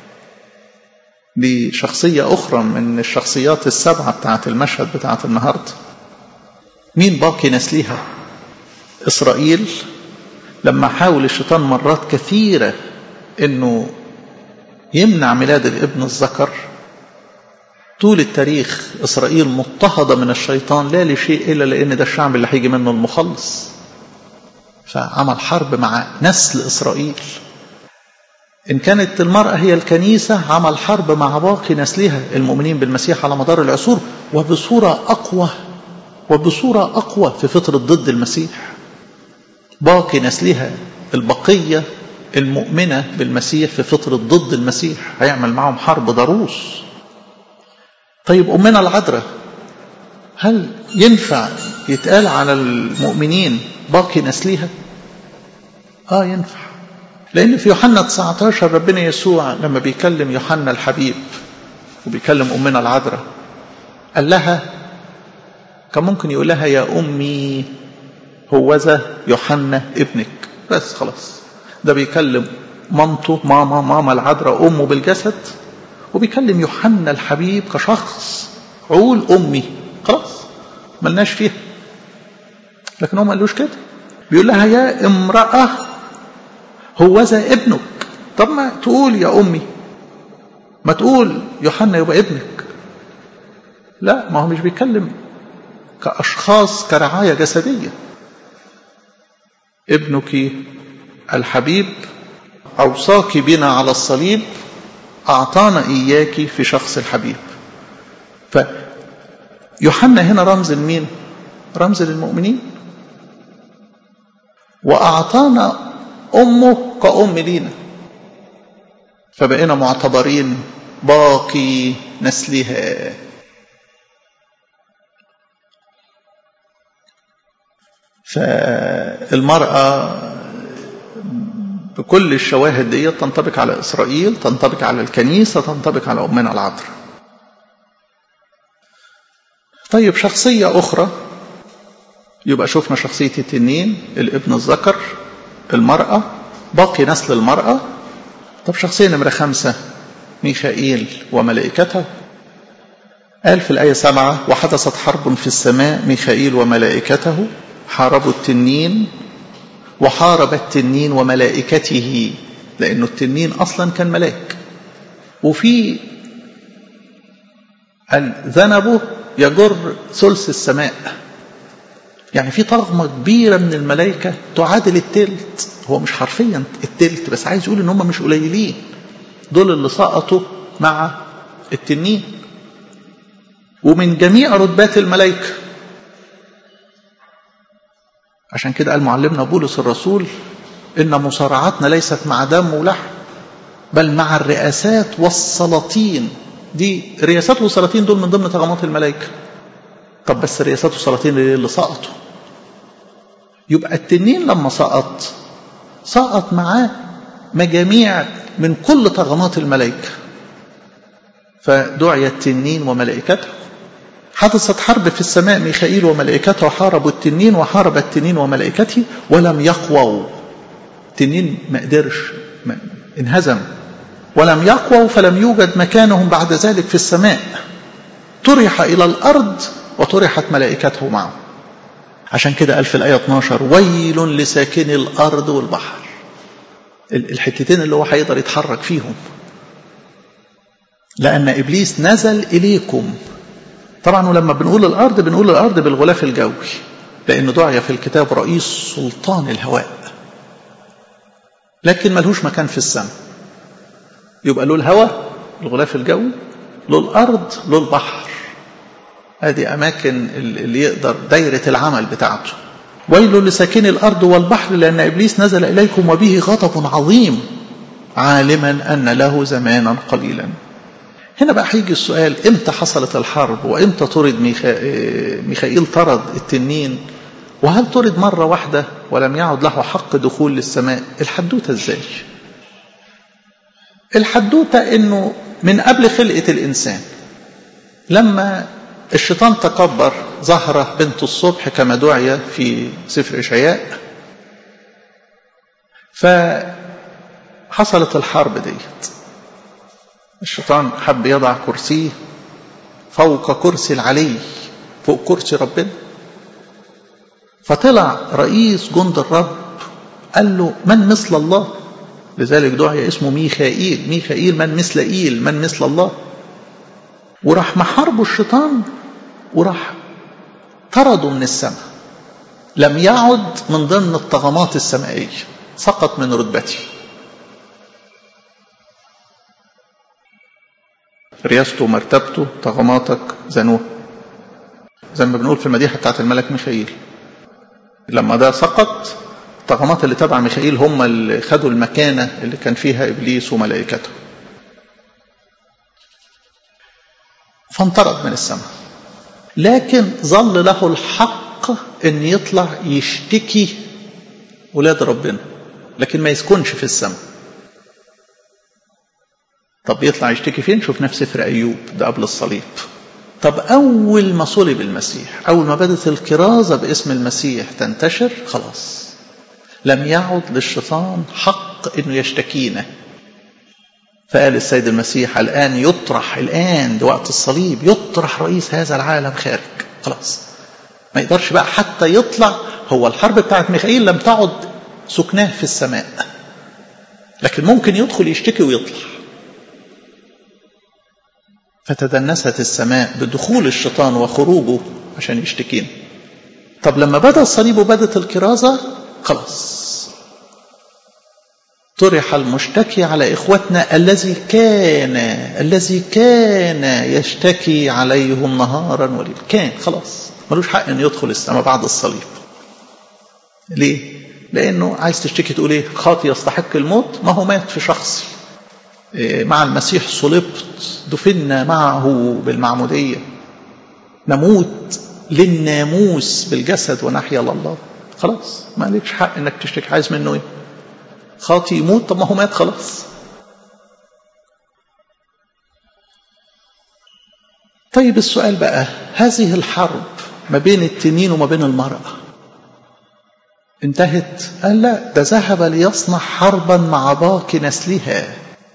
دي شخصية أخرى من الشخصيات السبعة بتاعت المشهد بتاعت النهاردة مين باقي نسلها إسرائيل لما حاول الشيطان مرات كثيرة أنه يمنع ميلاد الابن الذكر طول التاريخ إسرائيل مضطهدة من الشيطان لا لشيء إلا لأن ده الشعب اللي هيجي منه المخلص فعمل حرب مع نسل إسرائيل إن كانت المرأة هي الكنيسة عمل حرب مع باقي نسلها المؤمنين بالمسيح على مدار العصور وبصورة أقوى وبصورة أقوى في فترة ضد المسيح باقي نسلها البقية المؤمنة بالمسيح في فترة ضد المسيح هيعمل معهم حرب ضروس طيب أمنا العذراء هل ينفع يتقال على المؤمنين باقي نسلها آه ينفع لأن في يوحنا 19 ربنا يسوع لما بيكلم يوحنا الحبيب وبيكلم أمنا العذراء قال لها كان ممكن يقول لها يا أمي هوذا يوحنا ابنك بس خلاص ده بيكلم مامته ماما ماما العذراء أمه بالجسد وبيكلم يوحنا الحبيب كشخص عول أمي خلاص ملناش فيها لكن هو ما قالوش كده بيقول لها يا امرأة هوذا ابنك طب ما تقول يا أمي ما تقول يوحنا يبقى ابنك لا ما هو مش بيتكلم كأشخاص كرعاية جسدية ابنك الحبيب أوصاك بنا على الصليب أعطانا إياك في شخص الحبيب يوحنا هنا رمز لمين رمز للمؤمنين وأعطانا أمه كأم لينا فبقينا معتبرين باقي نسلها فالمرأة بكل الشواهد دي تنطبق على إسرائيل تنطبق على الكنيسة تنطبق على أمنا العذراء طيب شخصية أخرى يبقى شفنا شخصية التنين الابن الذكر المرأة باقي نسل المرأة طب شخصية نمرة خمسة ميخائيل وملائكته قال في الآية سبعة وحدثت حرب في السماء ميخائيل وملائكته حاربوا التنين وحارب التنين وملائكته لأنه التنين أصلا كان ملاك وفي ذنبه يجر ثلث السماء يعني في طغمة كبيرة من الملائكة تعادل التلت هو مش حرفيا التلت بس عايز يقول ان هم مش قليلين دول اللي سقطوا مع التنين ومن جميع رتبات الملائكة عشان كده قال معلمنا بولس الرسول إن مصارعتنا ليست مع دم ولحم بل مع الرئاسات والسلاطين دي الرئاسات والسلاطين دول من ضمن طغمات الملائكة طب بس الرئاسات والسلاطين اللي سقطوا يبقى التنين لما سقط سقط معاه مجاميع من كل طغمات الملائكة فدعي التنين وملائكته حدثت حرب في السماء ميخائيل وملائكته حاربوا التنين وحارب التنين وملائكته ولم يقووا التنين ما قدرش انهزم ولم يقووا فلم يوجد مكانهم بعد ذلك في السماء طرح إلى الأرض وطرحت ملائكته معه عشان كده قال في الآية 12 ويل لساكني الأرض والبحر الحتتين اللي هو هيقدر يتحرك فيهم لأن إبليس نزل إليكم طبعا ولما بنقول الأرض بنقول الأرض بالغلاف الجوي لأنه دعي في الكتاب رئيس سلطان الهواء لكن ملهوش مكان في السماء يبقى له الهواء الغلاف الجوي له الأرض له البحر هذه أماكن اللي يقدر دايرة العمل بتاعته ويل لساكني الأرض والبحر لأن إبليس نزل إليكم وبه غضب عظيم عالما أن له زمانا قليلا هنا بقى هيجي السؤال امتى حصلت الحرب وامتى طرد ميخا... ميخائيل طرد التنين وهل طرد مرة واحدة ولم يعد له حق دخول للسماء الحدوتة ازاي الحدوتة انه من قبل خلقة الانسان لما الشيطان تكبر زهرة بنت الصبح كما دعي في سفر إشعياء فحصلت الحرب ديت الشيطان حب يضع كرسيه فوق كرسي العلي فوق كرسي ربنا فطلع رئيس جند الرب قال له من مثل الله لذلك دعي اسمه ميخائيل ميخائيل من مثل إيل من مثل الله وراح محاربه الشيطان وراح طرده من السماء لم يعد من ضمن الطغمات السمائية سقط من رتبته رياسته ومرتبته طغماتك زنوه زي ما بنقول في المديحة بتاعت الملك ميخائيل لما ده سقط الطغمات اللي تبع ميخائيل هم اللي خدوا المكانة اللي كان فيها إبليس وملائكته فانطرد من السماء لكن ظل له الحق ان يطلع يشتكي ولاد ربنا لكن ما يسكنش في السماء طب يطلع يشتكي فين شوف في سفر ايوب ده قبل الصليب طب اول ما صلب المسيح اول ما بدت الكرازه باسم المسيح تنتشر خلاص لم يعد للشيطان حق انه يشتكينا فقال السيد المسيح الآن يطرح الآن وقت الصليب يطرح رئيس هذا العالم خارج خلاص ما يقدرش بقى حتى يطلع هو الحرب بتاعت ميخائيل لم تعد سكناه في السماء لكن ممكن يدخل يشتكي ويطلع فتدنست السماء بدخول الشيطان وخروجه عشان يشتكينا طب لما بدأ الصليب وبدت الكرازة خلاص طرح المشتكي على إخوتنا الذي كان الذي كان يشتكي عليهم نهارا وليلا كان خلاص ملوش حق أن يدخل السماء بعد الصليب ليه؟ لأنه عايز تشتكي تقول إيه خاطي يستحق الموت ما هو مات في شخصي مع المسيح صلبت دفنا معه بالمعمودية نموت للناموس بالجسد ونحيا لله خلاص ما لكش حق انك تشتكي عايز منه ايه خاطي يموت طب ما هو مات خلاص طيب السؤال بقى هذه الحرب ما بين التنين وما بين المرأة انتهت قال لا ده ذهب ليصنع حربا مع باقي نسلها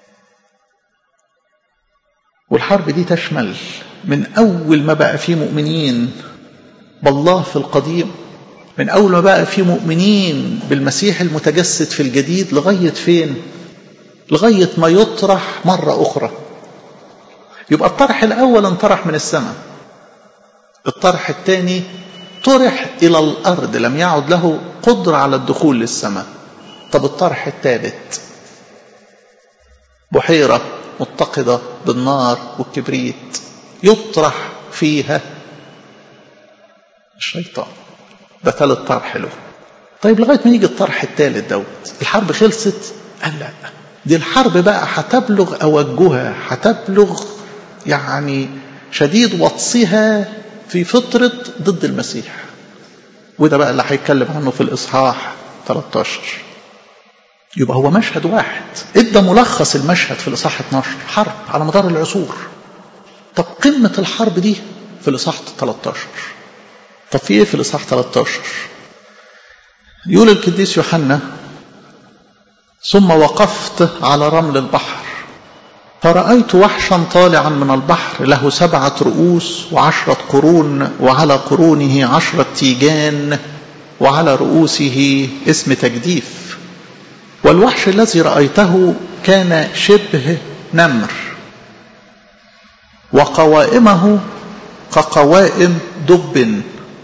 والحرب دي تشمل من أول ما بقى في مؤمنين بالله في القديم من أول ما بقى في مؤمنين بالمسيح المتجسد في الجديد لغاية فين لغاية ما يطرح مرة أخرى يبقى الطرح الأول انطرح من السماء الطرح الثاني طرح إلى الأرض لم يعد له قدرة على الدخول للسماء طب الطرح الثالث بحيرة متقدة بالنار والكبريت يطرح فيها الشيطان ده ثالث طرح له طيب لغايه ما يجي الطرح الثالث دوت الحرب خلصت قال لا دي الحرب بقى هتبلغ اوجها هتبلغ يعني شديد وطسها في فترة ضد المسيح وده بقى اللي هيتكلم عنه في الإصحاح 13 يبقى هو مشهد واحد ادى ملخص المشهد في الإصحاح 12 حرب على مدار العصور طب قمة الحرب دي في الإصحاح 13 طب في ايه في الاصحاح 13 يقول القديس يوحنا ثم وقفت على رمل البحر فرأيت وحشا طالعا من البحر له سبعة رؤوس وعشرة قرون وعلى قرونه عشرة تيجان وعلى رؤوسه اسم تجديف والوحش الذي رأيته كان شبه نمر وقوائمه كقوائم دب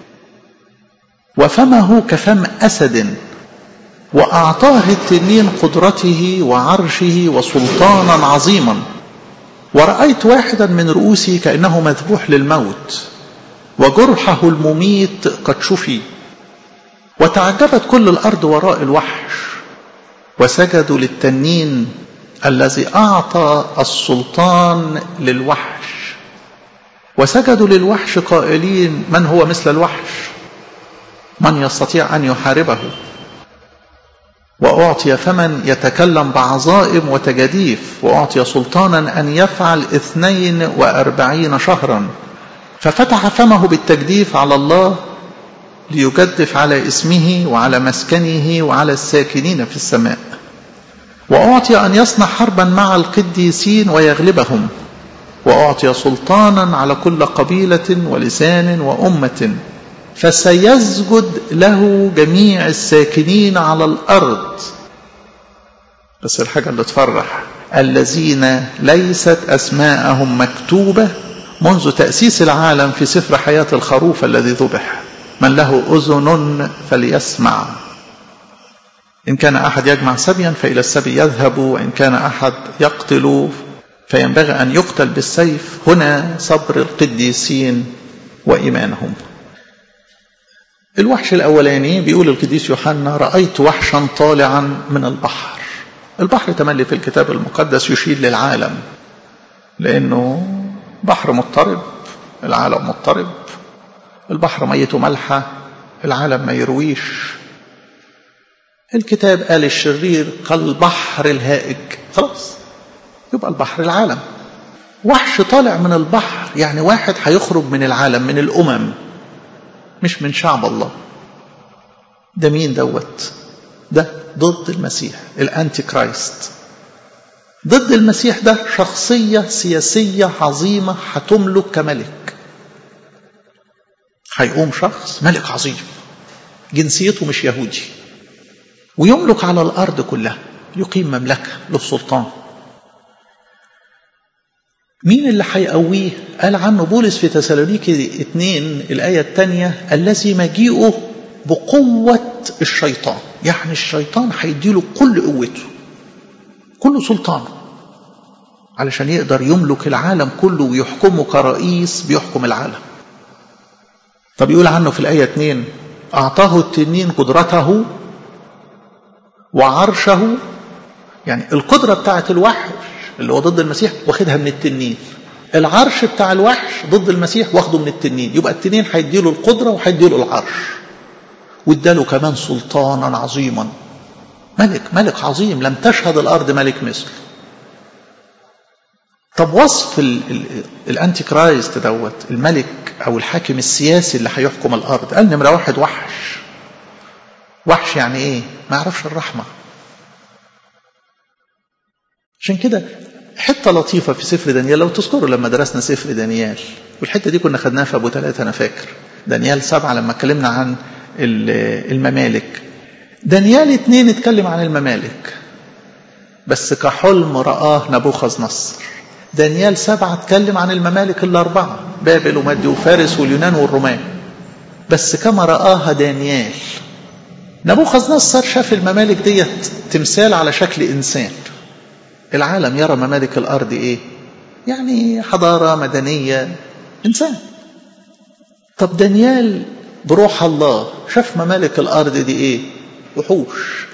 وفمه كفم أسد وأعطاه التنين قدرته وعرشه وسلطانا عظيما ورأيت واحدا من رؤوسه كأنه مذبوح للموت وجرحه المميت قد شفي وتعجبت كل الأرض وراء الوحش وسجدوا للتنين الذي أعطى السلطان للوحش وسجدوا للوحش قائلين من هو مثل الوحش من يستطيع أن يحاربه وأعطي فمن يتكلم بعظائم وتجاديف وأعطي سلطانا أن يفعل اثنين وأربعين شهرا ففتح فمه بالتجديف على الله ليجدف على اسمه وعلى مسكنه وعلى الساكنين في السماء وأعطي أن يصنع حربا مع القديسين ويغلبهم وأعطي سلطانا على كل قبيلة ولسان وأمة فسيسجد له جميع الساكنين على الأرض بس الحاجة اللي تفرح الذين ليست أسماءهم مكتوبة منذ تأسيس العالم في سفر حياة الخروف الذي ذبح من له أذن فليسمع إن كان أحد يجمع سبيا فإلى السبي يذهب وإن كان أحد يقتل فينبغي أن يقتل بالسيف هنا صبر القديسين وإيمانهم الوحش الأولاني بيقول القديس يوحنا رأيت وحشا طالعا من البحر البحر تملي في الكتاب المقدس يشير للعالم لأنه بحر مضطرب العالم مضطرب البحر ميته ملحة العالم ما يرويش الكتاب قال الشرير كالبحر الهائج خلاص يبقى البحر العالم وحش طالع من البحر يعني واحد هيخرج من العالم من الأمم مش من شعب الله ده مين دوت ده ضد المسيح الانتي كرايست ضد المسيح ده شخصية سياسية عظيمة هتملك كملك هيقوم شخص ملك عظيم جنسيته مش يهودي ويملك على الأرض كلها يقيم مملكة للسلطان مين اللي هيقويه قال عنه بولس في تسالونيكي اتنين الآية الثانية الذي مجيئه بقوة الشيطان يعني الشيطان هيديله كل قوته كله سلطانه علشان يقدر يملك العالم كله ويحكمه كرئيس بيحكم العالم طب يقول عنه في الآية 2 أعطاه التنين قدرته وعرشه يعني القدرة بتاعت الوحش اللي هو ضد المسيح واخدها من التنين العرش بتاع الوحش ضد المسيح واخده من التنين يبقى التنين هيديله القدرة وهيديله العرش واداله كمان سلطانا عظيما ملك ملك عظيم لم تشهد الأرض ملك مثله طب وصف الانتي كرايست دوت الملك او الحاكم السياسي اللي هيحكم الارض قال نمره واحد وحش وحش يعني ايه ما يعرفش الرحمه عشان كده حته لطيفه في سفر دانيال لو تذكروا لما درسنا سفر دانيال والحته دي كنا خدناها في ابو ثلاثه انا فاكر دانيال سبعه لما اتكلمنا عن الممالك دانيال اتنين اتكلم عن الممالك بس كحلم رآه نبوخذ نصر دانيال سبعة اتكلم عن الممالك الأربعة بابل ومادي وفارس واليونان والرومان بس كما رآها دانيال نبوخذ نصر شاف الممالك ديت تمثال على شكل إنسان العالم يرى ممالك الأرض إيه يعني حضارة مدنية إنسان طب دانيال بروح الله شاف ممالك الأرض دي إيه وحوش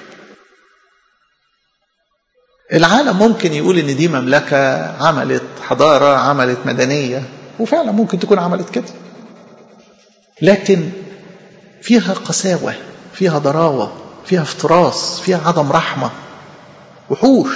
العالم ممكن يقول ان دي مملكة عملت حضارة عملت مدنية وفعلا ممكن تكون عملت كده لكن فيها قساوة فيها ضراوة فيها افتراس فيها عدم رحمة وحوش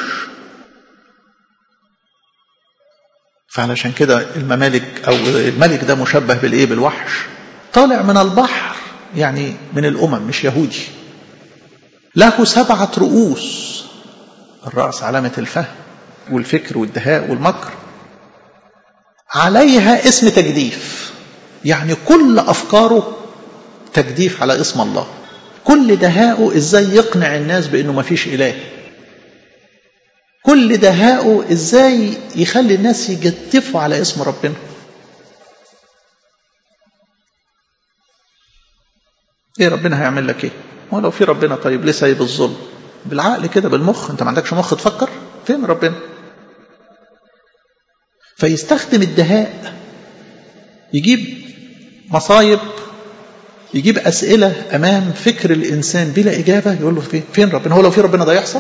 فعلشان كده الممالك او الملك ده مشبه بالايه بالوحش طالع من البحر يعني من الامم مش يهودي له سبعة رؤوس الرأس علامة الفهم والفكر والدهاء والمكر عليها اسم تجديف يعني كل أفكاره تجديف على اسم الله كل دهاءه ازاي يقنع الناس بانه ما فيش اله كل دهاءه ازاي يخلي الناس يجدفوا على اسم ربنا ايه ربنا هيعمل لك ايه هو لو في ربنا طيب ليه سايب الظلم بالعقل كده بالمخ انت ما عندكش مخ تفكر فين ربنا فيستخدم الدهاء يجيب مصايب يجيب أسئلة أمام فكر الإنسان بلا إجابة يقول له فين, فين ربنا هو لو في ربنا ده يحصل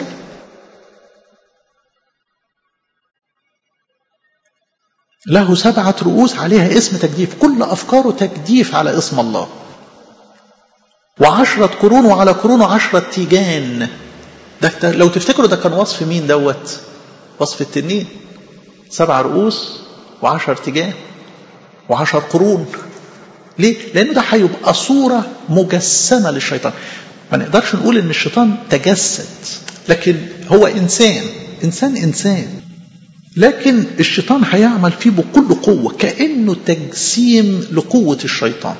له سبعة رؤوس عليها اسم تجديف كل أفكاره تجديف على اسم الله وعشرة قرون وعلى قرون عشرة تيجان ده لو تفتكروا ده كان وصف مين دوت وصف التنين سبع رؤوس وعشر تيجان وعشر قرون ليه؟ لأنه ده هيبقى صورة مجسمة للشيطان ما نقدرش نقول إن الشيطان تجسد لكن هو إنسان إنسان إنسان لكن الشيطان هيعمل فيه بكل قوة كأنه تجسيم لقوة الشيطان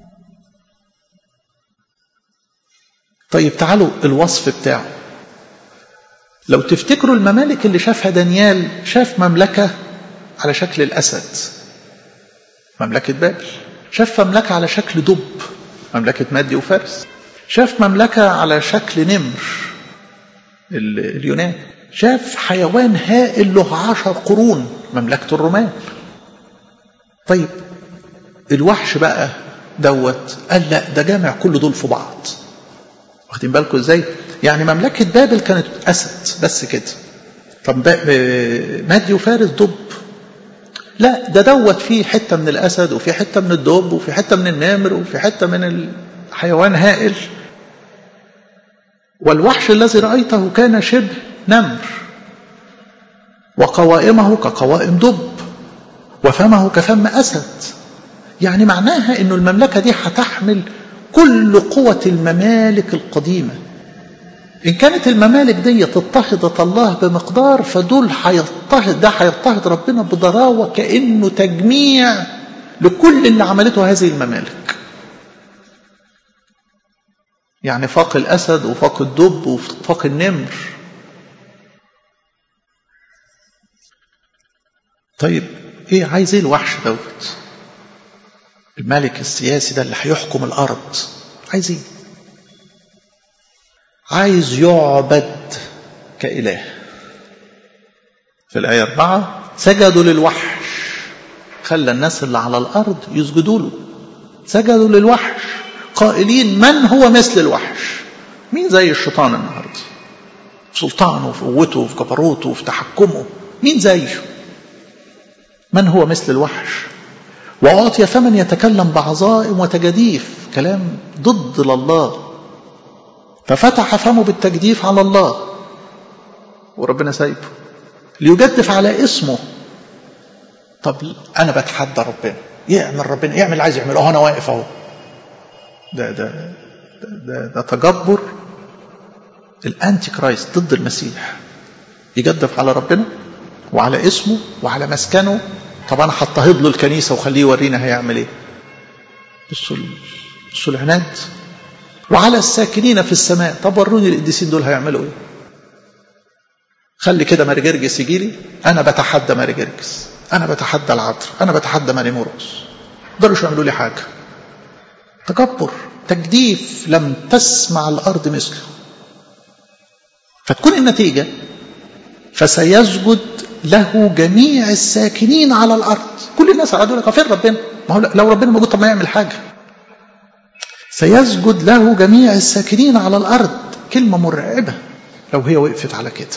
طيب تعالوا الوصف بتاعه لو تفتكروا الممالك اللي شافها دانيال شاف مملكة على شكل الأسد مملكة بابل شاف مملكة على شكل دب مملكة مادي وفارس شاف مملكة على شكل نمر اليونان شاف حيوان هائل له عشر قرون مملكة الرومان طيب الوحش بقى دوت قال لا ده جامع كل دول في بعض واخدين بالكم ازاي يعني مملكة بابل كانت أسد بس كده طب مادي وفارس دب لا ده دوت فيه حتة من الأسد وفي حتة من الدب وفي حتة من النمر وفي حتة من الحيوان هائل والوحش الذي رأيته كان شبه نمر وقوائمه كقوائم دب وفمه كفم أسد يعني معناها أن المملكة دي هتحمل كل قوة الممالك القديمة إن كانت الممالك دي اضطهدت الله بمقدار فدول هيضطهد ده هيضطهد ربنا بضراوة كأنه تجميع لكل اللي عملته هذه الممالك يعني فاق الأسد وفاق الدب وفاق النمر طيب ايه عايز ايه الوحش دوت الملك السياسي ده اللي هيحكم الارض عايز ايه عايز يعبد كإله في الآية أربعة سجدوا للوحش خلى الناس اللي على الأرض يسجدوا له سجدوا للوحش قائلين من هو مثل الوحش مين زي الشيطان النهارده في سلطانه في قوته في جبروته في تحكمه مين زيه من هو مثل الوحش وأعطي فمن يتكلم بعظائم وتجاديف كلام ضد لله ففتح فمه بالتجديف على الله وربنا سايبه ليجدف على اسمه طب انا بتحدى ربنا يعمل ربنا يعمل اللي عايز يعمله اهو انا واقف اهو ده ده ده, ده, ده تجبر الانتي كرايست ضد المسيح يجدف على ربنا وعلى اسمه وعلى مسكنه طب انا هضطهد له الكنيسه وخليه يورينا هيعمل ايه بصوا بصوا العناد وعلى الساكنين في السماء طب وروني القديسين دول هيعملوا ايه خلي كده ماري جرجس يجي لي انا بتحدى ماري جرجس انا بتحدى العطر انا بتحدى ماري مرقس يقدروش يعملوا لي حاجه تكبر تجديف لم تسمع الارض مثله فتكون النتيجه فسيسجد له جميع الساكنين على الارض كل الناس قعدوا لك فين ربنا ما هو لو ربنا موجود طب ما يعمل حاجه سيسجد له جميع الساكنين على الارض كلمه مرعبه لو هي وقفت على كده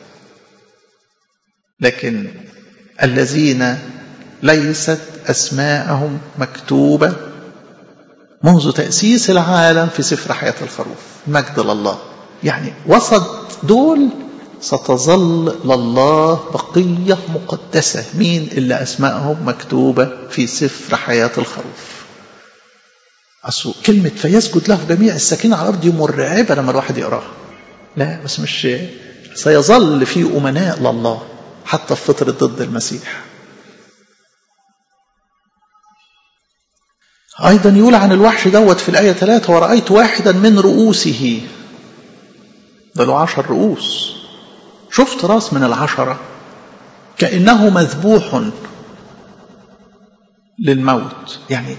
لكن الذين ليست اسماءهم مكتوبه منذ تاسيس العالم في سفر حياه الخروف مجد لله يعني وسط دول ستظل لله بقيه مقدسه مين اللي اسماءهم مكتوبه في سفر حياه الخروف أصل كلمة فيسجد له جميع الساكنين على الأرض دي مرعبة لما الواحد يقراها لا بس مش سيظل في أمناء لله حتى في فترة ضد المسيح أيضا يقول عن الوحش دوت في الآية 3 ورأيت واحدا من رؤوسه ده له عشر رؤوس شفت راس من العشرة كأنه مذبوح للموت يعني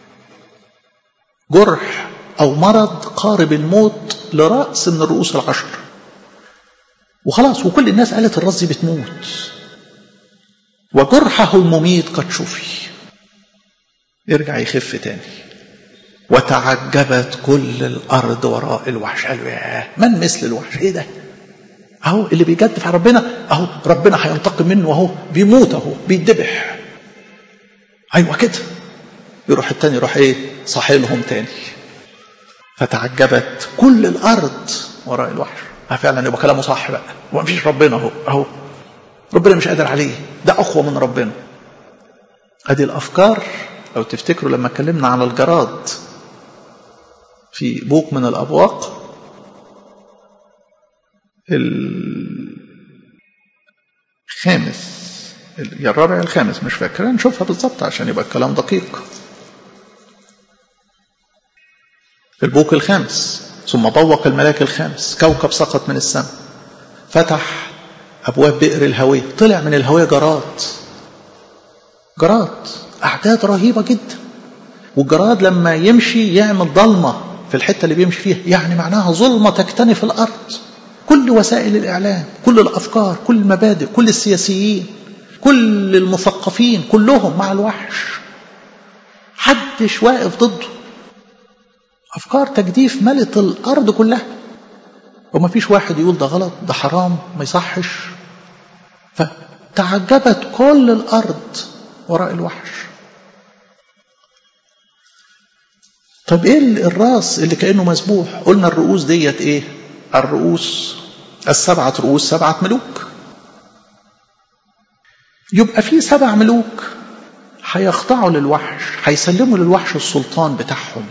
جرح أو مرض قارب الموت لرأس من الرؤوس العشر وخلاص وكل الناس قالت الراس دي بتموت وجرحه المميت قد شفي يرجع يخف تاني وتعجبت كل الأرض وراء الوحش قالوا ياه من مثل الوحش ايه ده اهو اللي بيجدف على ربنا اهو ربنا هينتقم منه اهو بيموت اهو بيدبح ايوه كده يروح التاني يروح ايه صاحي لهم تاني فتعجبت كل الارض وراء الوحش فعلا يبقى كلامه صح بقى وما فيش ربنا اهو اهو ربنا مش قادر عليه ده اقوى من ربنا ادي الافكار لو تفتكروا لما اتكلمنا على الجراد في بوق من الابواق الخامس يا الرابع يا الخامس مش فاكر نشوفها بالظبط عشان يبقى الكلام دقيق في البوق الخامس ثم بوق الملاك الخامس كوكب سقط من السماء فتح أبواب بئر الهوية طلع من الهوية جراد جراد أعداد رهيبة جدا والجراد لما يمشي يعمل ضلمة في الحتة اللي بيمشي فيها يعني معناها ظلمة تكتنف الأرض كل وسائل الإعلام كل الأفكار كل المبادئ كل السياسيين كل المثقفين كلهم مع الوحش حدش واقف ضده أفكار تجديف ملت الأرض كلها وما فيش واحد يقول ده غلط ده حرام ما يصحش فتعجبت كل الأرض وراء الوحش طب ايه الراس اللي كأنه مسبوح قلنا الرؤوس ديت ايه الرؤوس السبعة رؤوس سبعة ملوك يبقى في سبع ملوك هيخضعوا للوحش هيسلموا للوحش السلطان بتاعهم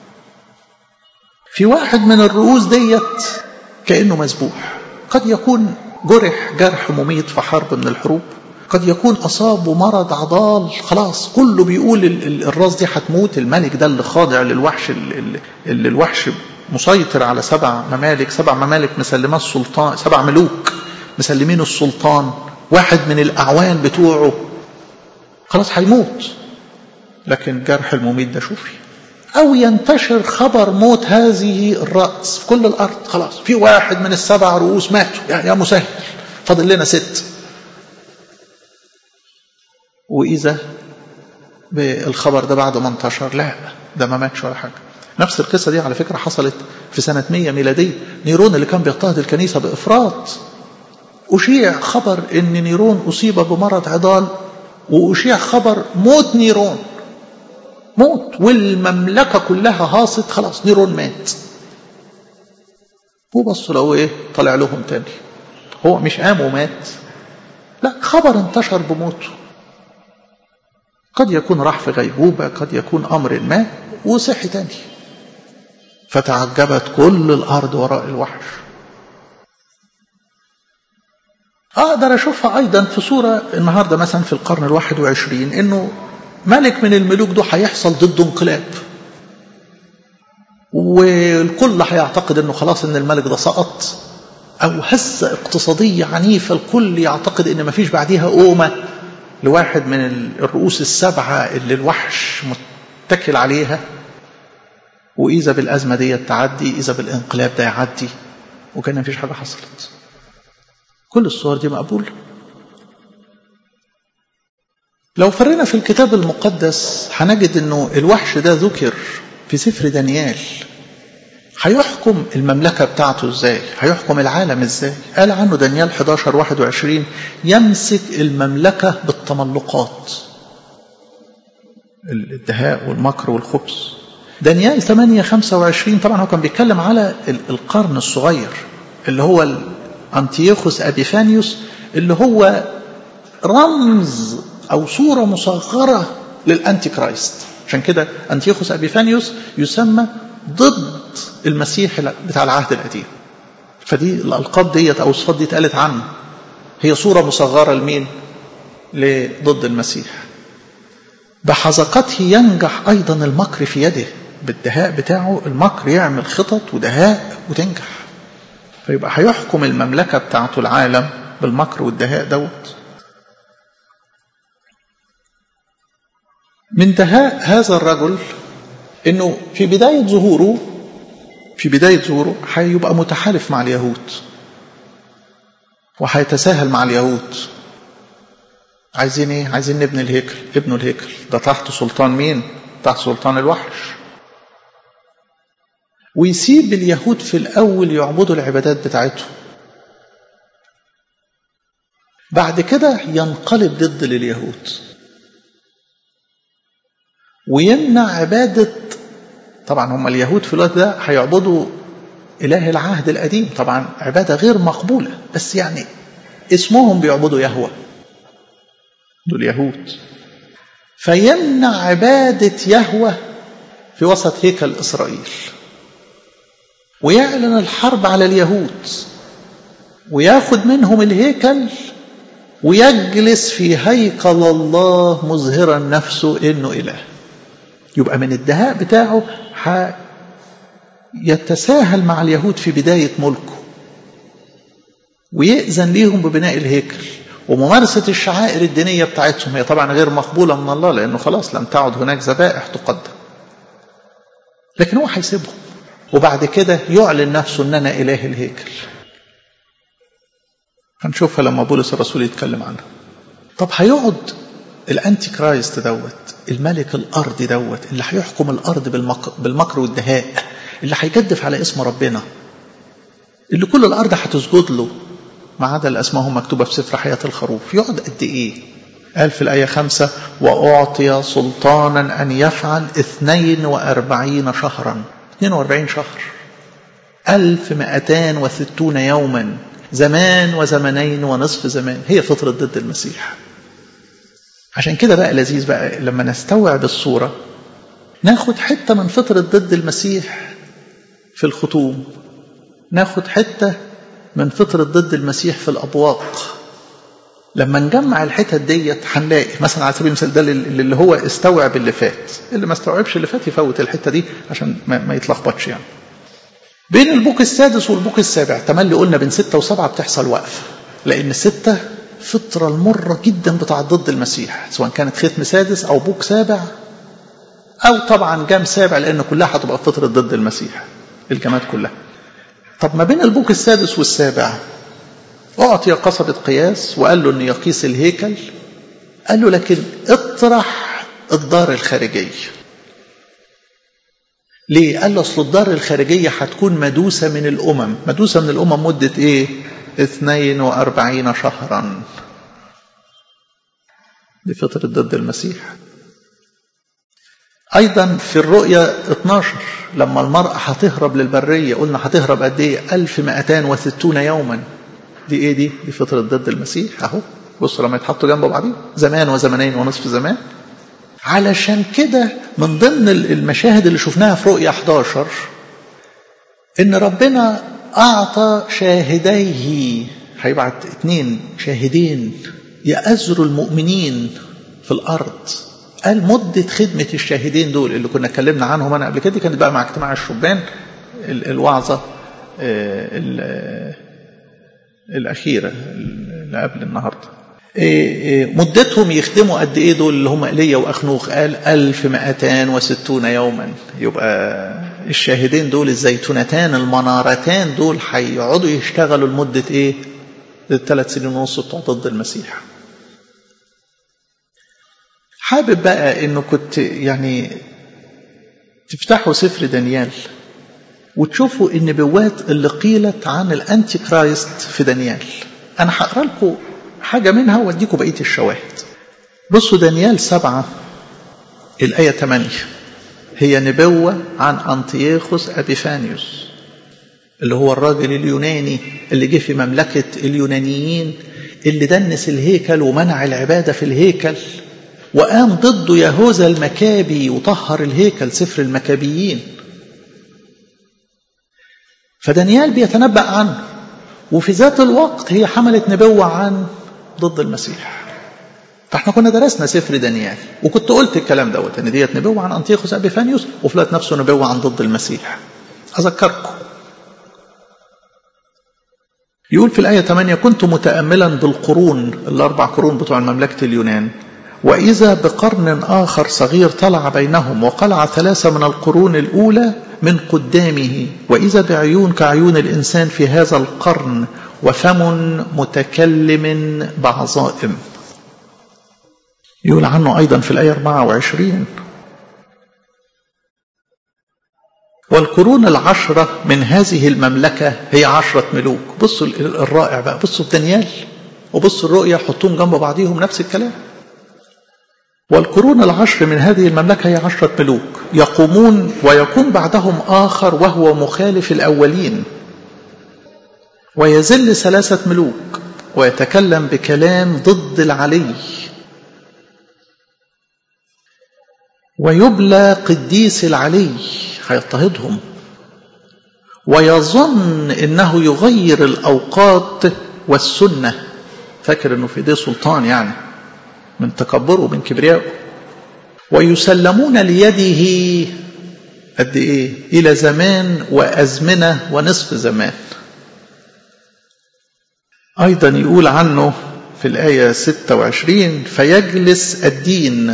في واحد من الرؤوس ديت كأنه مسبوح قد يكون جرح جرح مميت في حرب من الحروب قد يكون أصابه مرض عضال خلاص كله بيقول الراس دي هتموت الملك ده اللي خاضع للوحش اللي, اللي الوحش مسيطر على سبع ممالك سبع ممالك مسلماه السلطان سبع ملوك مسلمين السلطان واحد من الأعوان بتوعه خلاص هيموت لكن جرح المميت ده شوفي أو ينتشر خبر موت هذه الرأس في كل الأرض خلاص في واحد من السبع رؤوس ماتوا يعني يا مسهل فاضل لنا ست وإذا بالخبر ده بعد ما انتشر لا ده ما ماتش ولا حاجة نفس القصة دي على فكرة حصلت في سنة 100 ميلادية نيرون اللي كان بيضطهد الكنيسة بإفراط أشيع خبر إن نيرون أصيب بمرض عضال وأشيع خبر موت نيرون موت والمملكة كلها هاصت خلاص نيرون مات وبصوا لو ايه طلع لهم تاني هو مش قام ومات لا خبر انتشر بموته قد يكون راح في غيبوبة قد يكون أمر ما وصحي تاني فتعجبت كل الأرض وراء الوحش أقدر أشوفها أيضا في صورة النهاردة مثلا في القرن الواحد وعشرين إنه ملك من الملوك ده هيحصل ضده انقلاب والكل هيعتقد انه خلاص ان الملك ده سقط او هزه اقتصاديه عنيفه الكل يعتقد ان مفيش بعديها قومه لواحد من الرؤوس السبعه اللي الوحش متكل عليها واذا بالازمه دي تعدي اذا بالانقلاب ده يعدي وكان مفيش حاجه حصلت كل الصور دي مقبوله لو فرينا في الكتاب المقدس هنجد انه الوحش ده ذكر في سفر دانيال هيحكم المملكة بتاعته ازاي هيحكم العالم ازاي قال عنه دانيال 11 21 يمسك المملكة بالتملقات الدهاء والمكر والخبث دانيال 8 25 طبعا هو كان بيتكلم على القرن الصغير اللي هو أنتيوخوس أبيفانيوس اللي هو رمز أو صورة مصغرة للأنتي كرايست عشان كده أنتيوخوس أبيفانيوس يسمى ضد المسيح بتاع العهد القديم فدي الألقاب ديت أو الصفات دي اتقالت عنه هي صورة مصغرة لمين؟ لضد المسيح بحذقته ينجح أيضا المكر في يده بالدهاء بتاعه المكر يعمل خطط ودهاء وتنجح فيبقى هيحكم المملكة بتاعته العالم بالمكر والدهاء دوت من دهاء هذا الرجل انه في بداية ظهوره في بداية ظهوره هيبقى متحالف مع اليهود وهيتساهل مع اليهود عايزين ايه عايزين نبني الهيكل ابنوا الهيكل ده تحت سلطان مين تحت سلطان الوحش ويسيب اليهود في الاول يعبدوا العبادات بتاعتهم بعد كده ينقلب ضد لليهود ويمنع عبادة طبعا هم اليهود في الوقت ده هيعبدوا إله العهد القديم طبعا عبادة غير مقبولة بس يعني اسمهم بيعبدوا يهوه دول يهود فيمنع عبادة يهوه في وسط هيكل إسرائيل ويعلن الحرب على اليهود وياخد منهم الهيكل ويجلس في هيكل الله مظهرا نفسه انه اله يبقى من الدهاء بتاعه يتساهل مع اليهود في بداية ملكه ويأذن ليهم ببناء الهيكل وممارسة الشعائر الدينية بتاعتهم هي طبعا غير مقبولة من الله لأنه خلاص لم تعد هناك ذبائح تقدم لكن هو هيسيبهم وبعد كده يعلن نفسه ان انا اله الهيكل هنشوفها لما بولس الرسول يتكلم عنها طب هيقعد الانتي كرايست دوت الملك الارضي دوت اللي هيحكم الارض بالمكر, بالمكر والدهاء اللي هيجدف على اسم ربنا اللي كل الارض هتسجد له ما عدا الاسماء مكتوبه في سفر حياه الخروف يقعد قد ايه قال في الآية خمسة وأعطي سلطانا أن يفعل اثنين وأربعين شهرا 42 شهر 1260 يوما زمان وزمنين ونصف زمان هي فترة ضد المسيح عشان كده بقى لذيذ بقى لما نستوعب الصورة ناخد حتة من فترة ضد المسيح في الختوم ناخد حتة من فترة ضد المسيح في الأبواق لما نجمع الحتت ديت هنلاقي مثلا على سبيل المثال ده اللي هو استوعب اللي فات اللي ما استوعبش اللي فات يفوت الحته دي عشان ما, ما يتلخبطش يعني بين البوك السادس والبوك السابع تملي قلنا بين ستة وسبعة بتحصل وقفة لأن ستة فطرة المرة جدا بتاع ضد المسيح سواء كانت ختم سادس أو بوك سابع أو طبعا جام سابع لأن كلها هتبقى فطرة ضد المسيح الجامات كلها طب ما بين البوك السادس والسابع أعطي قصبة قياس وقال له أن يقيس الهيكل قال له لكن اطرح الدار الخارجية ليه؟ قال له أصل الدار الخارجية هتكون مدوسة من الأمم مدوسة من الأمم مدة إيه؟ 42 شهرا دي فترة ضد المسيح أيضا في الرؤية 12 لما المرأة هتهرب للبرية قلنا هتهرب قد إيه 1260 يوما دي إيه دي دي فترة ضد المسيح أهو بصوا لما يتحطوا جنب بعضهم زمان وزمنين ونصف زمان علشان كده من ضمن المشاهد اللي شفناها في رؤية 11 إن ربنا أعطى شاهديه هيبعت اتنين شاهدين يأزروا المؤمنين في الأرض قال مدة خدمة الشاهدين دول اللي كنا اتكلمنا عنهم أنا قبل كده كانت بقى مع اجتماع الشبان الوعظة الأخيرة اللي قبل النهاردة مدتهم يخدموا قد ايه دول اللي هم ايليا واخنوخ قال 1260 يوما يبقى الشاهدين دول الزيتونتان المنارتان دول هيقعدوا يشتغلوا لمده ايه؟ الثلاث سنين ونص بتوع ضد المسيح. حابب بقى انه كنت يعني تفتحوا سفر دانيال وتشوفوا النبوات اللي قيلت عن الانتي كرايست في دانيال. انا هقرا لكم حاجة منها واديكم بقية الشواهد بصوا دانيال سبعة الآية 8 هي نبوة عن أنطياخوس أبيفانيوس اللي هو الراجل اليوناني اللي جه في مملكة اليونانيين اللي دنس الهيكل ومنع العبادة في الهيكل وقام ضده يهوذا المكابي وطهر الهيكل سفر المكابيين فدانيال بيتنبأ عنه وفي ذات الوقت هي حملت نبوة عن ضد المسيح فاحنا كنا درسنا سفر دانيال وكنت قلت الكلام دوت ان ديت نبوه عن انطيخوس ابيفانيوس وفي الوقت نفسه نبوه عن ضد المسيح اذكركم يقول في الآية 8 كنت متأملا بالقرون الأربع قرون بتوع مملكة اليونان وإذا بقرن آخر صغير طلع بينهم وقلع ثلاثة من القرون الأولى من قدامه وإذا بعيون كعيون الإنسان في هذا القرن وفم متكلم بعظائم يقول عنه أيضا في الآية 24 والقرون العشرة من هذه المملكة هي عشرة ملوك بصوا الرائع بقى بصوا في دانيال وبصوا الرؤيا حطوهم جنب بعضيهم نفس الكلام والقرون العشر من هذه المملكة هي عشرة ملوك يقومون ويقوم بعدهم آخر وهو مخالف الأولين ويزل ثلاثة ملوك ويتكلم بكلام ضد العلي ويبلى قديس العلي هيضطهدهم ويظن انه يغير الاوقات والسنه فاكر انه في ايديه سلطان يعني من تكبره ومن كبريائه ويسلمون ليده قد ايه الى زمان وازمنه ونصف زمان ايضا يقول عنه في الايه 26 فيجلس الدين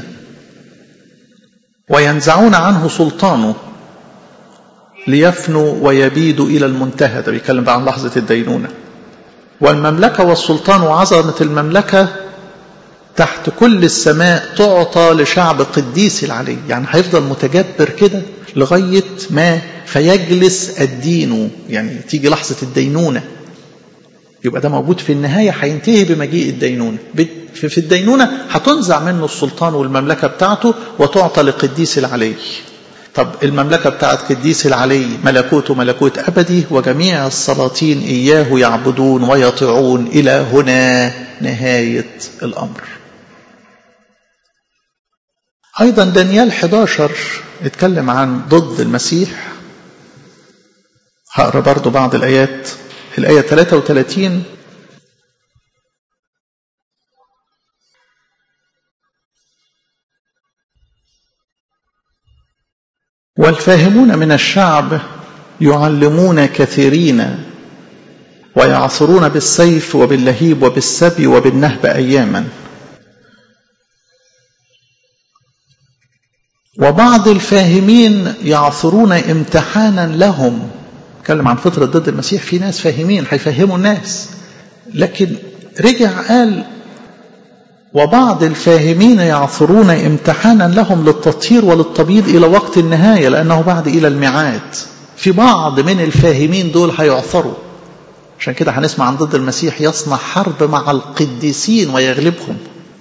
وينزعون عنه سلطانه ليفنوا ويبيدوا الى المنتهى ده بيتكلم بقى عن لحظه الدينونه والمملكه والسلطان وعظمه المملكه تحت كل السماء تعطى لشعب قديس العلي يعني هيفضل متجبر كده لغاية ما فيجلس الدين يعني تيجي لحظة الدينونة يبقى ده موجود في النهاية هينتهي بمجيء الدينونة في الدينونة هتنزع منه السلطان والمملكة بتاعته وتعطى لقديس العلي طب المملكة بتاعت قديس العلي ملكوته ملكوت أبدي وجميع السلاطين إياه يعبدون ويطيعون إلى هنا نهاية الأمر أيضا دانيال 11 اتكلم عن ضد المسيح هقرا برضو بعض الآيات الآية 33 والفاهمون من الشعب يعلمون كثيرين ويعصرون بالسيف وباللهيب وبالسبي وبالنهب أياما وبعض الفاهمين يعثرون امتحانا لهم اتكلم عن فترة ضد المسيح في ناس فاهمين هيفهموا الناس لكن رجع قال وبعض الفاهمين يعثرون امتحانا لهم للتطهير وللتبييض إلى وقت النهاية لأنه بعد إلى الميعاد في بعض من الفاهمين دول هيعثروا عشان كده هنسمع عن ضد المسيح يصنع حرب مع القديسين ويغلبهم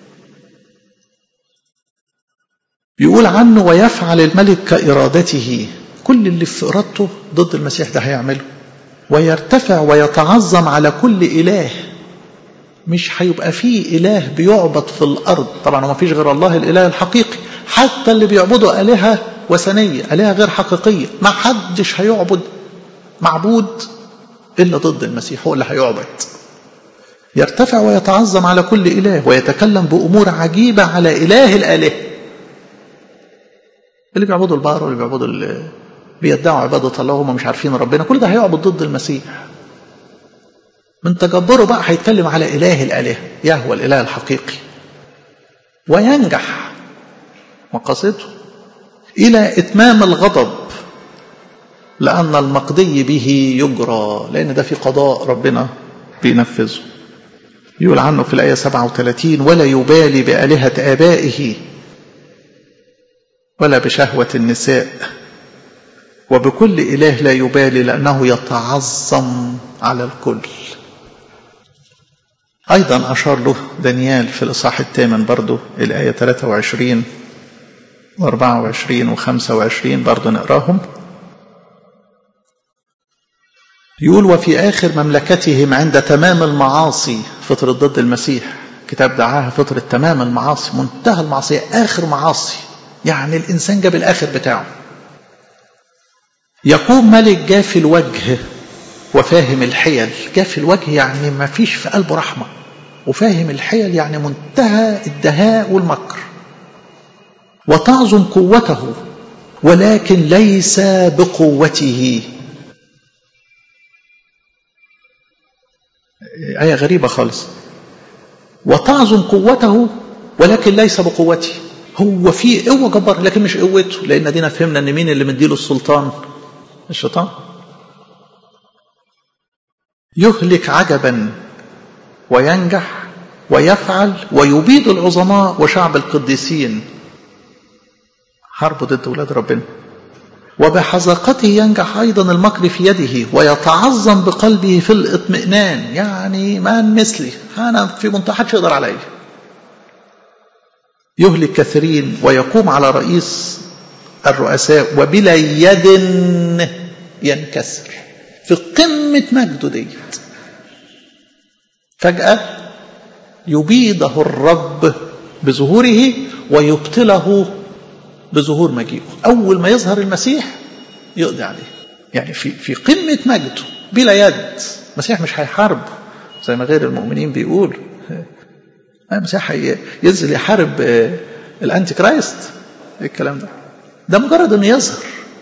بيقول عنه ويفعل الملك كإرادته كل اللي في إرادته ضد المسيح ده هيعمله ويرتفع ويتعظم على كل إله مش هيبقى فيه إله بيعبد في الأرض طبعا ما فيش غير الله الإله الحقيقي حتى اللي بيعبدوا آلهة وثنية آلهة غير حقيقية ما حدش هيعبد معبود إلا ضد المسيح هو اللي هيعبد يرتفع ويتعظم على كل إله ويتكلم بأمور عجيبة على إله الآلهة اللي بيعبدوا البقر واللي بيعبدوا اللي بيدعوا عبادة الله وهم مش عارفين ربنا كل ده هيعبد ضد المسيح من تجبره بقى هيتكلم على إله الآلهة يهوى الإله الحقيقي وينجح مقاصده إلى إتمام الغضب لأن المقضي به يجرى لأن ده في قضاء ربنا بينفذه يقول عنه في الآية 37 ولا يبالي بآلهة آبائه ولا بشهوة النساء وبكل إله لا يبالي لأنه يتعظم على الكل أيضا أشار له دانيال في الإصحاح الثامن برضه الآية 23 و24 و25 برضه نقراهم يقول وفي آخر مملكتهم عند تمام المعاصي فترة ضد المسيح كتاب دعاها فترة تمام المعاصي منتهى المعصية آخر معاصي يعني الإنسان جاب الآخر بتاعه يقوم ملك جاف الوجه وفاهم الحيل جاف الوجه يعني ما فيش في قلبه رحمة وفاهم الحيل يعني منتهى الدهاء والمكر وتعظم قوته ولكن ليس بقوته آية غريبة خالص وتعظم قوته ولكن ليس بقوته هو في قوة جبار لكن مش قوته لأن دينا فهمنا أن مين اللي مديله السلطان الشيطان يهلك عجبا وينجح ويفعل ويبيد العظماء وشعب القديسين حرب ضد ولاد ربنا وبحذاقته ينجح أيضا المكر في يده ويتعظم بقلبه في الاطمئنان يعني من مثلي أنا في منتهى حدش يقدر علي يهلك كثيرين ويقوم على رئيس الرؤساء وبلا يد ينكسر في قمة مجده ديت فجأة يبيده الرب بظهوره ويبطله بظهور مجيئه أول ما يظهر المسيح يقضي عليه يعني في في قمة مجده بلا يد المسيح مش هيحارب زي ما غير المؤمنين بيقول المسيح ينزل يحارب الانتي كرايست ايه الكلام ده ده مجرد انه يظهر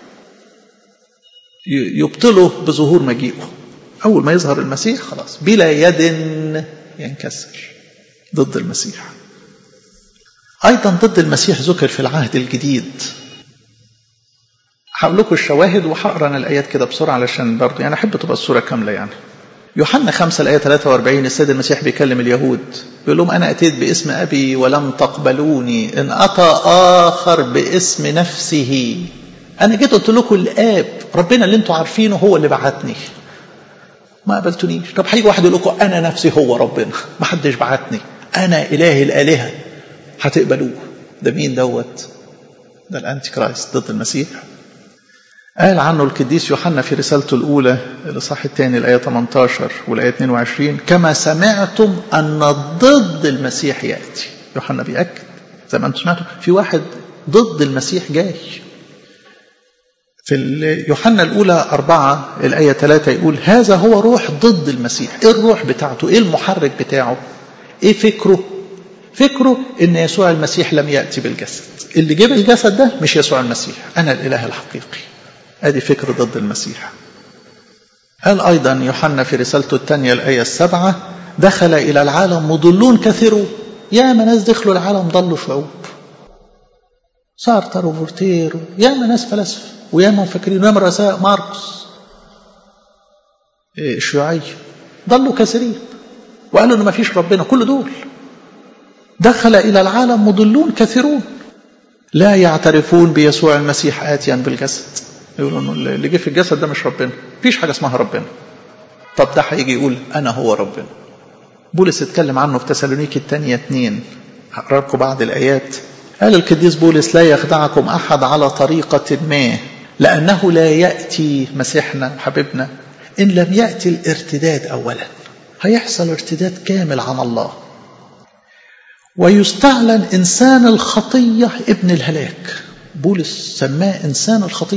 يبطله بظهور مجيئه اول ما يظهر المسيح خلاص بلا يد ينكسر ضد المسيح ايضا ضد المسيح ذكر في العهد الجديد هقول لكم الشواهد وهقرا انا الايات كده بسرعه علشان برضه يعني احب تبقى الصوره كامله يعني يوحنا 5 الآية 43 السيد المسيح بيكلم اليهود بيقول لهم أنا أتيت باسم أبي ولم تقبلوني إن أتى آخر باسم نفسه أنا جيت قلت لكم الآب ربنا اللي أنتوا عارفينه هو اللي بعتني ما قبلتونيش طب هيجي واحد يقول لكم أنا نفسي هو ربنا ما حدش بعتني أنا إله الآلهة هتقبلوه ده مين دوت ده الأنتي كرايست ضد المسيح قال عنه القديس يوحنا في رسالته الأولى الإصحاح الثاني الآية 18 والآية 22 كما سمعتم أن ضد المسيح يأتي يوحنا بيأكد زي ما أنتم سمعتوا في واحد ضد المسيح جاي في يوحنا الأولى أربعة الآية 3 يقول هذا هو روح ضد المسيح إيه الروح بتاعته إيه المحرك بتاعه إيه فكره فكره ان يسوع المسيح لم ياتي بالجسد اللي جاب الجسد ده مش يسوع المسيح انا الاله الحقيقي ادي فكر ضد المسيح قال ايضا يوحنا في رسالته الثانيه الايه السبعه دخل الى العالم مضلون كثيرون يا ما ناس دخلوا العالم ضلوا شعوب سارتر وفورتير يا ما ناس فلاسفه ويا ما مفكرين ويا ما رؤساء ماركس الشيوعيه ضلوا كثيرين وقالوا ان ما فيش ربنا كل دول دخل إلى العالم مضلون كثيرون لا يعترفون بيسوع المسيح آتيا بالجسد يقولوا انه اللي جه في الجسد ده مش ربنا مفيش حاجه اسمها ربنا طب ده هيجي يقول انا هو ربنا بولس اتكلم عنه في تسالونيكي الثانيه اتنين هقرا لكم بعض الايات قال القديس بولس لا يخدعكم احد على طريقه ما لانه لا ياتي مسيحنا حبيبنا ان لم ياتي الارتداد اولا هيحصل ارتداد كامل عن الله ويستعلن انسان الخطيه ابن الهلاك بولس سماه انسان الخطيه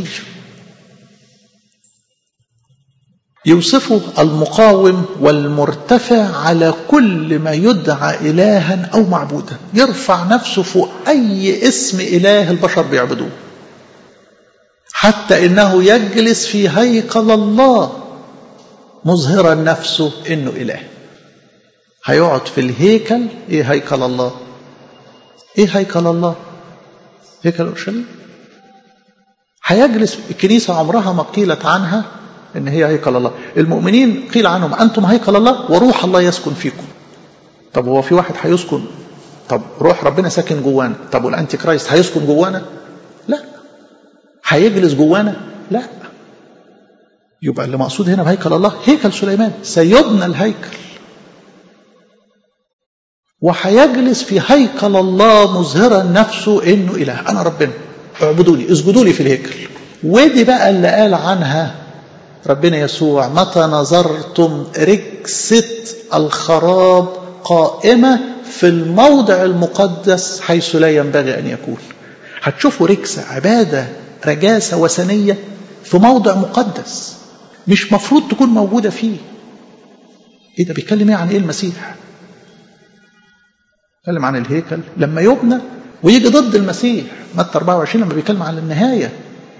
يوصفه المقاوم والمرتفع على كل ما يدعى إلها أو معبودا يرفع نفسه فوق أي اسم إله البشر بيعبدوه حتى إنه يجلس في هيكل الله مظهرا نفسه إنه إله هيقعد في الهيكل إيه هيكل الله إيه هيكل الله هيكل أورشليم هيجلس الكنيسة عمرها ما قيلت عنها ان هي هيكل الله المؤمنين قيل عنهم انتم هيكل الله وروح الله يسكن فيكم طب هو في واحد هيسكن طب روح ربنا ساكن جوانا طب والانتي كرايست هيسكن جوانا لا هيجلس جوانا لا يبقى اللي مقصود هنا بهيكل الله هيكل سليمان سيبنى الهيكل وهيجلس في هيكل الله مظهرا نفسه انه اله انا ربنا اعبدوني اسجدوا لي في الهيكل ودي بقى اللي قال عنها ربنا يسوع متى نظرتم ركسة الخراب قائمة في الموضع المقدس حيث لا ينبغي أن يكون هتشوفوا ركسة عبادة رجاسة وثنية في موضع مقدس مش مفروض تكون موجودة فيه ايه ده بيتكلم ايه عن ايه المسيح بيتكلم عن الهيكل لما يبنى ويجي ضد المسيح متى 24 لما بيتكلم عن النهايه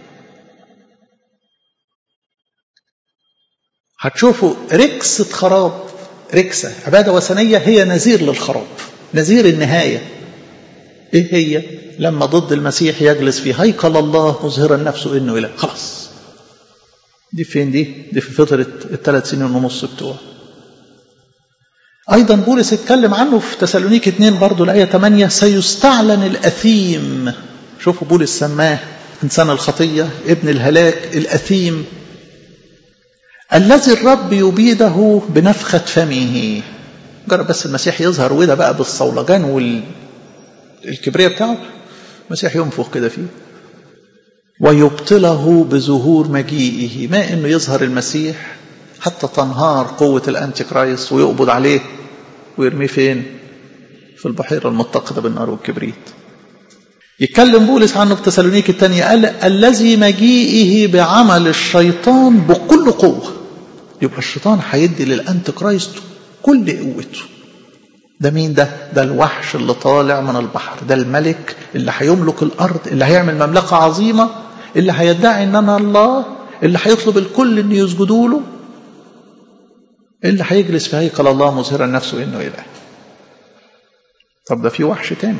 هتشوفوا ركسة خراب ركسة عبادة وثنية هي نذير للخراب نذير النهاية ايه هي لما ضد المسيح يجلس في هيكل الله مظهرا نفسه انه اله خلاص دي فين دي دي في فترة الثلاث سنين ونص بتوعه ايضا بولس اتكلم عنه في تسالونيك 2 برضه الايه 8 سيستعلن الاثيم شوفوا بولس سماه انسان الخطيه ابن الهلاك الاثيم الذي الرب يبيده بنفخة فمه جرب بس المسيح يظهر وده بقى بالصولجان والكبرياء بتاعه المسيح ينفخ كده فيه ويبطله بظهور مجيئه ما انه يظهر المسيح حتى تنهار قوة الانتي كرايست ويقبض عليه ويرميه فين في البحيرة المتقدة بالنار والكبريت يتكلم بولس عنه في تسالونيك الثانية قال الذي مجيئه بعمل الشيطان بكل قوة يبقى الشيطان هيدي للأنت كرايست كل قوته ده مين ده؟ ده الوحش اللي طالع من البحر ده الملك اللي هيملك الأرض اللي هيعمل مملكة عظيمة اللي هيدعي إن أنا الله اللي هيطلب الكل إن يسجدوا له اللي هيجلس في هيكل الله مظهرا نفسه إنه إله طب ده في وحش تاني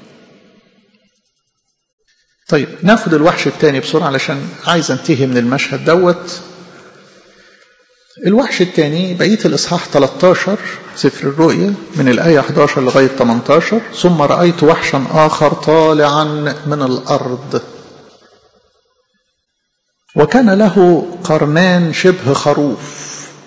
طيب ناخد الوحش الثاني بسرعة علشان عايز انتهي من المشهد دوت الوحش الثاني بقية الإصحاح 13 سفر الرؤيا من الآية 11 لغاية 18 ثم رأيت وحشا آخر طالعا من الأرض وكان له قرنان شبه خروف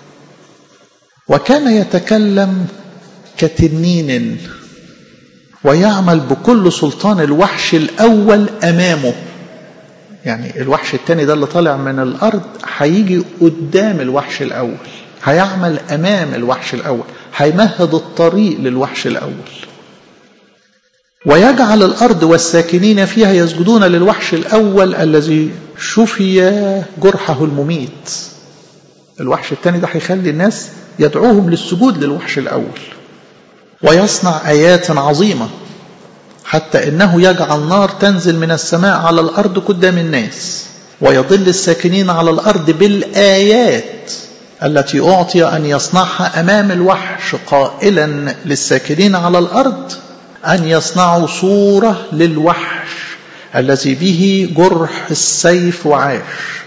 وكان يتكلم كتنين ويعمل بكل سلطان الوحش الأول أمامه يعني الوحش الثاني ده اللي طالع من الأرض هيجي قدام الوحش الأول هيعمل أمام الوحش الأول هيمهد الطريق للوحش الأول ويجعل الأرض والساكنين فيها يسجدون للوحش الأول الذي شفي جرحه المميت الوحش الثاني ده هيخلي الناس يدعوهم للسجود للوحش الأول ويصنع آيات عظيمة حتى إنه يجعل نار تنزل من السماء على الأرض قدام الناس ويضل الساكنين على الأرض بالآيات التي أعطي أن يصنعها أمام الوحش قائلا للساكنين على الأرض أن يصنعوا صورة للوحش الذي به جرح السيف وعاش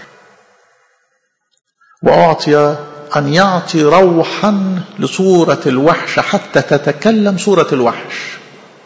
وأعطي أن يعطي روحا لصورة الوحش حتى تتكلم صورة الوحش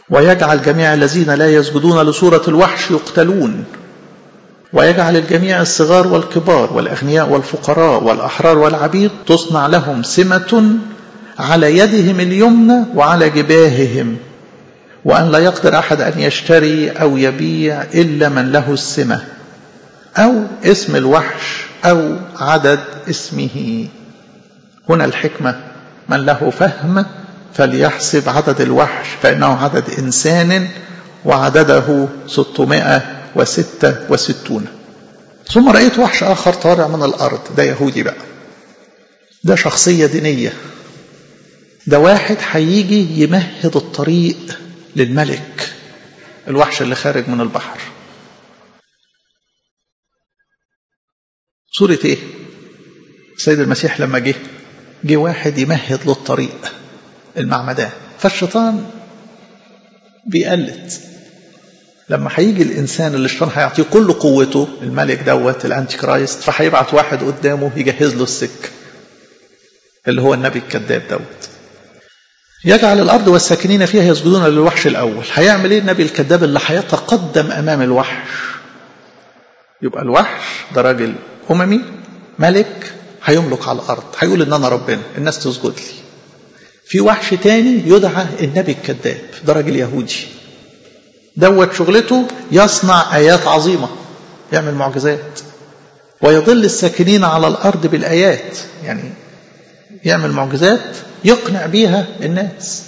ويجعل جميع الذين لا يسجدون لصورة الوحش يقتلون ويجعل الجميع الصغار والكبار والأغنياء والفقراء والأحرار والعبيد تصنع لهم سمة على يدهم اليمنى وعلى جباههم وأن لا يقدر أحد أن يشتري أو يبيع إلا من له السمة أو اسم الوحش أو عدد اسمه هنا الحكمة من له فهم فليحسب عدد الوحش فإنه عدد إنسان وعدده ستمائة وستة وستون ثم رأيت وحش آخر طالع من الأرض ده يهودي بقى ده شخصية دينية ده واحد هيجي يمهد الطريق للملك الوحش اللي خارج من البحر صورة ايه السيد المسيح لما جه جه واحد يمهد له الطريق المعمدان فالشيطان بيقلد لما هيجي الانسان اللي الشيطان هيعطيه كل قوته الملك دوت الانتي كرايست فهيبعت واحد قدامه يجهز له السكه اللي هو النبي الكذاب دوت يجعل الارض والساكنين فيها يسجدون للوحش الاول هيعمل ايه النبي الكذاب اللي هيتقدم امام الوحش يبقى الوحش ده راجل اممي ملك هيملك على الارض هيقول ان انا ربنا الناس تسجد لي في وحش تاني يدعى النبي الكذاب ده راجل يهودي دوت شغلته يصنع ايات عظيمه يعمل معجزات ويضل الساكنين على الارض بالايات يعني يعمل معجزات يقنع بيها الناس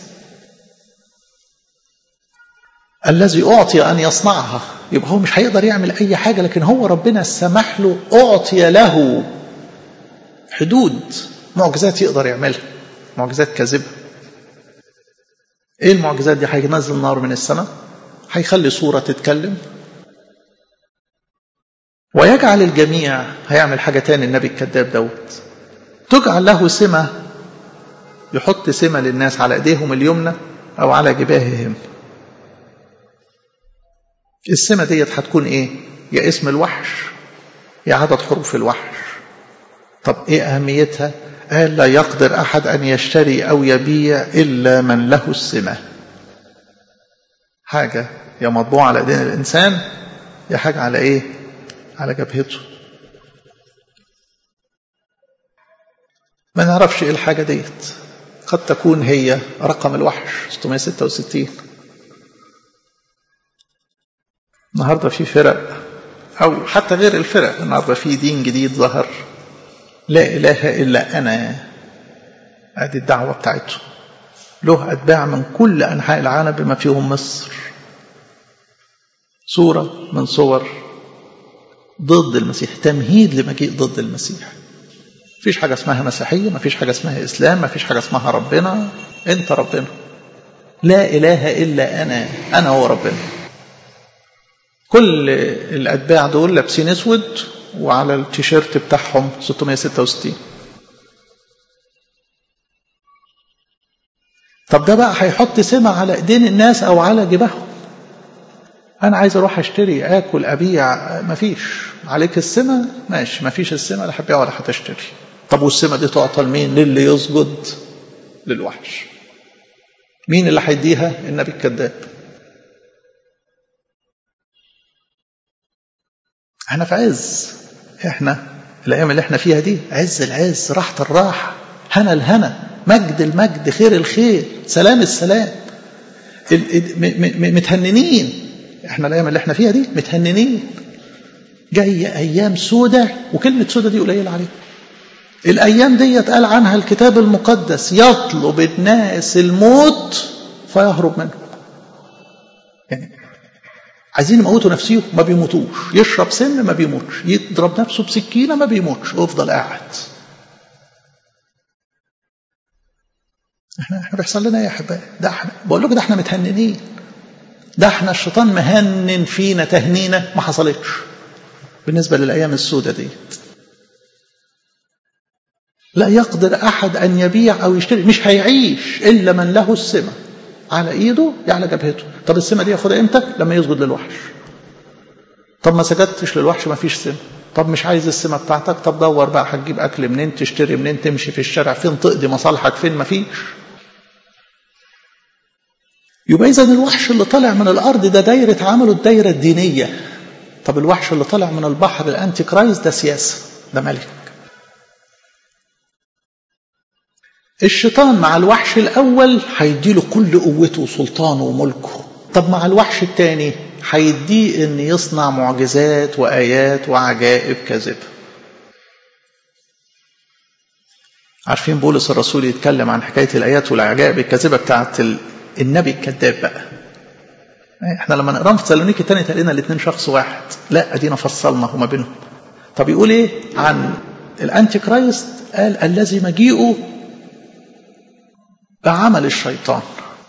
الذي أعطي أن يصنعها يبقى هو مش هيقدر يعمل أي حاجة لكن هو ربنا سمح له أعطي له حدود معجزات يقدر يعملها معجزات كاذبة إيه المعجزات دي هينزل نار من السماء هيخلي صورة تتكلم ويجعل الجميع هيعمل حاجة تاني النبي الكذاب دوت تجعل له سمة يحط سمة للناس على ايديهم اليمنى او على جباههم السمة ديت هتكون ايه يا اسم الوحش يا عدد حروف الوحش طب ايه اهميتها قال لا يقدر احد ان يشتري او يبيع الا من له السمة حاجة يا مطبوعة على ايدين الانسان يا حاجة على ايه على جبهته ما نعرفش ايه الحاجة ديت قد تكون هي رقم الوحش 666 النهارده في فرق او حتى غير الفرق النهارده في دين جديد ظهر لا اله الا انا ادي الدعوه بتاعته له اتباع من كل انحاء العالم بما فيهم مصر صوره من صور ضد المسيح تمهيد لمجيء ضد المسيح مفيش حاجة اسمها مسيحية مفيش حاجة اسمها إسلام مفيش حاجة اسمها ربنا أنت ربنا لا إله إلا أنا أنا هو ربنا كل الأتباع دول لابسين أسود وعلى التيشيرت بتاعهم 666 طب ده بقى هيحط سمة على ايدين الناس او على جبههم انا عايز اروح اشتري اكل ابيع مفيش عليك السمة ماشي مفيش السمة لا هتبيع ولا هتشتري طب والسمة دي تعطى لمين للي يسجد للوحش مين اللي هيديها النبي الكذاب احنا في عز احنا الايام اللي احنا فيها دي عز العز راحة الراحة هنا الهنا مجد المجد خير الخير سلام السلام متهننين احنا الايام اللي احنا فيها دي متهننين جاية ايام سودة وكلمة سودة دي قليلة عليها الايام دي قال عنها الكتاب المقدس يطلب الناس الموت فيهرب منه يعني عايزين يموتوا نفسهم ما بيموتوش يشرب سم ما بيموتش يضرب نفسه بسكينة ما بيموتش ويفضل قاعد احنا احنا بيحصل لنا ايه يا احبائي ده احنا بقول لكم ده احنا متهننين ده احنا الشيطان مهنن فينا تهنينه ما حصلتش بالنسبه للايام السوداء ديت لا يقدر احد ان يبيع او يشتري مش هيعيش الا من له السمه على ايده يا على جبهته طب السمه دي ياخدها امتى لما يسجد للوحش طب ما سجدتش للوحش ما فيش سمه طب مش عايز السمه بتاعتك طب دور بقى هتجيب اكل منين تشتري منين تمشي في الشارع فين تقضي مصالحك فين ما فيش يبقى إذا الوحش اللي طالع من الأرض ده دايرة عمله الدايرة الدينية طب الوحش اللي طالع من البحر الأنتي كرايست ده سياسة ده ملك الشيطان مع الوحش الأول هيديله كل قوته وسلطانه وملكه طب مع الوحش الثاني هيديه ان يصنع معجزات وايات وعجائب كاذبه عارفين بولس الرسول يتكلم عن حكايه الايات والعجائب الكاذبه بتاعت النبي الكذاب بقى احنا لما نقرا في تسالونيكي الثاني تلاقينا الاثنين شخص واحد لا ادينا فصلنا هما بينهم طب يقول ايه عن الانتي كرايست قال الذي مجيئه بعمل الشيطان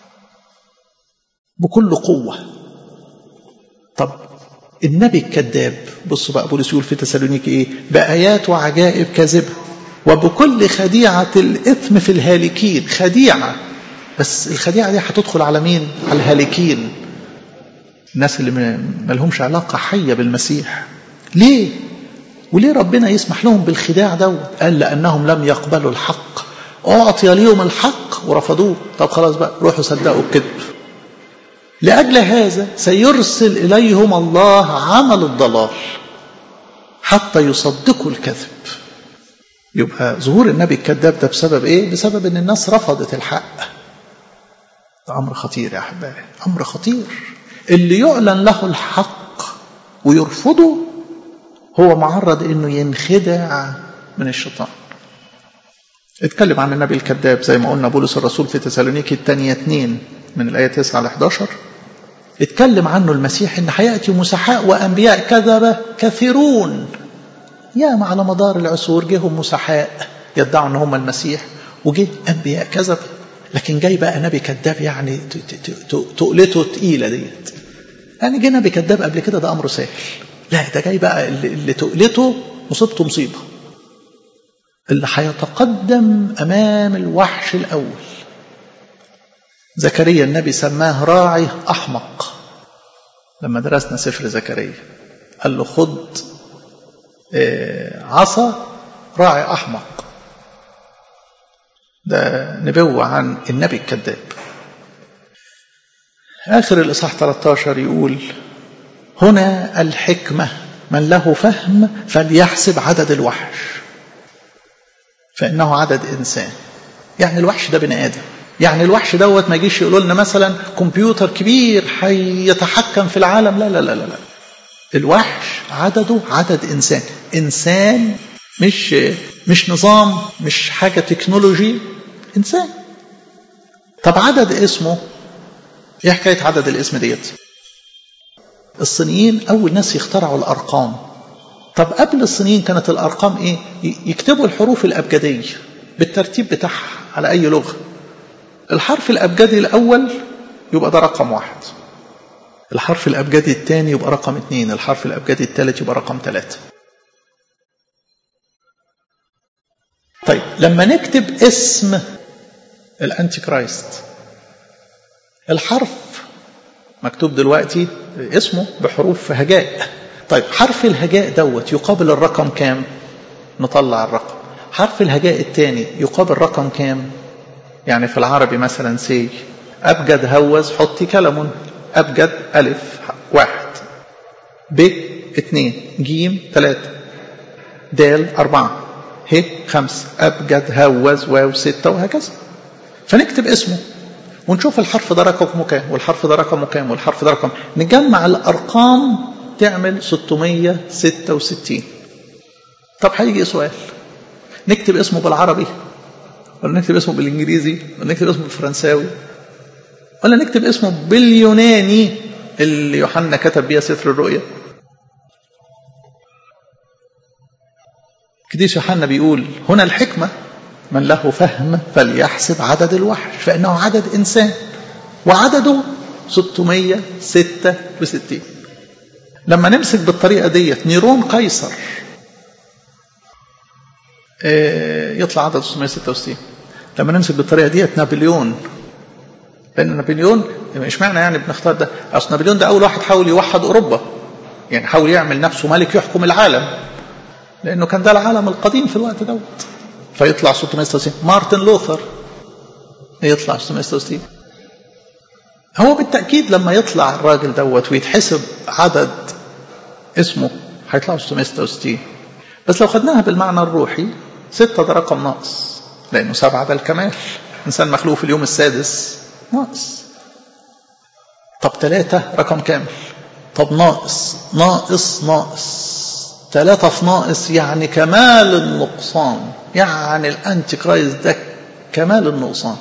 بكل قوه طب النبي الكذاب بصوا بقى بولس يقول في تسالونيكي ايه بايات وعجائب كاذبه وبكل خديعه الاثم في الهالكين خديعه بس الخديعه دي هتدخل على مين على الهالكين الناس اللي ما لهمش علاقه حيه بالمسيح ليه وليه ربنا يسمح لهم بالخداع دوت قال لانهم لم يقبلوا الحق اعطي ليهم الحق ورفضوه طب خلاص بقى روحوا صدقوا الكذب لأجل هذا سيرسل إليهم الله عمل الضلال حتى يصدقوا الكذب يبقى ظهور النبي الكذاب ده بسبب ايه بسبب ان الناس رفضت الحق ده امر خطير يا احبائي امر خطير اللي يعلن له الحق ويرفضه هو معرض انه ينخدع من الشيطان اتكلم عن النبي الكذاب زي ما قلنا بولس الرسول في تسالونيكي الثانية 2 من الآية 9 ل 11 اتكلم عنه المسيح ان هياتي مسحاء وانبياء كذبه كثيرون ياما على مدار العصور جيهم مسحاء يدعوا ان هم المسيح وجه انبياء كذبه لكن جاي بقى نبي كذاب يعني تقلته تقيله ديت يعني جه نبي كذاب قبل كده ده امره سهل لا ده جاي بقى اللي, اللي تقلته مصيبته مصيبه اللي هيتقدم امام الوحش الاول زكريا النبي سماه راعي أحمق لما درسنا سفر زكريا قال له خد عصا راعي أحمق ده نبوة عن النبي الكذاب آخر الإصحاح 13 يقول هنا الحكمة من له فهم فليحسب عدد الوحش فإنه عدد إنسان يعني الوحش ده بني آدم يعني الوحش دوت ما يجيش يقولوا لنا مثلا كمبيوتر كبير هيتحكم في العالم لا لا لا لا الوحش عدده عدد انسان انسان مش مش نظام مش حاجه تكنولوجي انسان طب عدد اسمه ايه حكايه عدد الاسم ديت الصينيين اول ناس يخترعوا الارقام طب قبل الصينيين كانت الارقام ايه يكتبوا الحروف الابجديه بالترتيب بتاعها على اي لغه الحرف الأبجدي الأول يبقى ده رقم واحد الحرف الأبجدي الثاني يبقى رقم اثنين الحرف الأبجدي الثالث يبقى رقم ثلاثة طيب لما نكتب اسم الأنتي كرايست الحرف مكتوب دلوقتي اسمه بحروف هجاء طيب حرف الهجاء دوت يقابل الرقم كام نطلع الرقم حرف الهجاء الثاني يقابل رقم كام يعني في العربي مثلا سي أبجد هوز حطي كلم أبجد ألف واحد ب اثنين جيم ثلاثة دال أربعة ه خمسة أبجد هوز واو ستة وهكذا فنكتب اسمه ونشوف الحرف ده رقمه كام والحرف ده رقمه كام والحرف ده رقم نجمع الأرقام تعمل 666 طب هيجي سؤال نكتب اسمه بالعربي ولا نكتب اسمه بالانجليزي ولا نكتب اسمه بالفرنساوي ولا نكتب اسمه باليوناني اللي يوحنا كتب بيها سفر الرؤيا قديس يوحنا بيقول هنا الحكمة من له فهم فليحسب عدد الوحش فإنه عدد إنسان وعدده 666 لما نمسك بالطريقة ديت نيرون قيصر يطلع عدد 666 لما نمسك بالطريقه ديت نابليون لان نابليون مش معنى يعني بنختار ده اصل نابليون ده اول واحد حاول يوحد اوروبا يعني حاول يعمل نفسه ملك يحكم العالم لانه كان ده العالم القديم في الوقت دوت فيطلع 666 مارتن لوثر يطلع 666 هو بالتأكيد لما يطلع الراجل دوت ويتحسب عدد اسمه هيطلعوا 666 بس لو خدناها بالمعنى الروحي ستة ده رقم ناقص لأنه سبعة ده الكمال إنسان مخلوق في اليوم السادس ناقص طب ثلاثة رقم كامل طب ناقص ناقص ناقص ثلاثة في ناقص يعني كمال النقصان يعني الأنتي كرايست ده كمال النقصان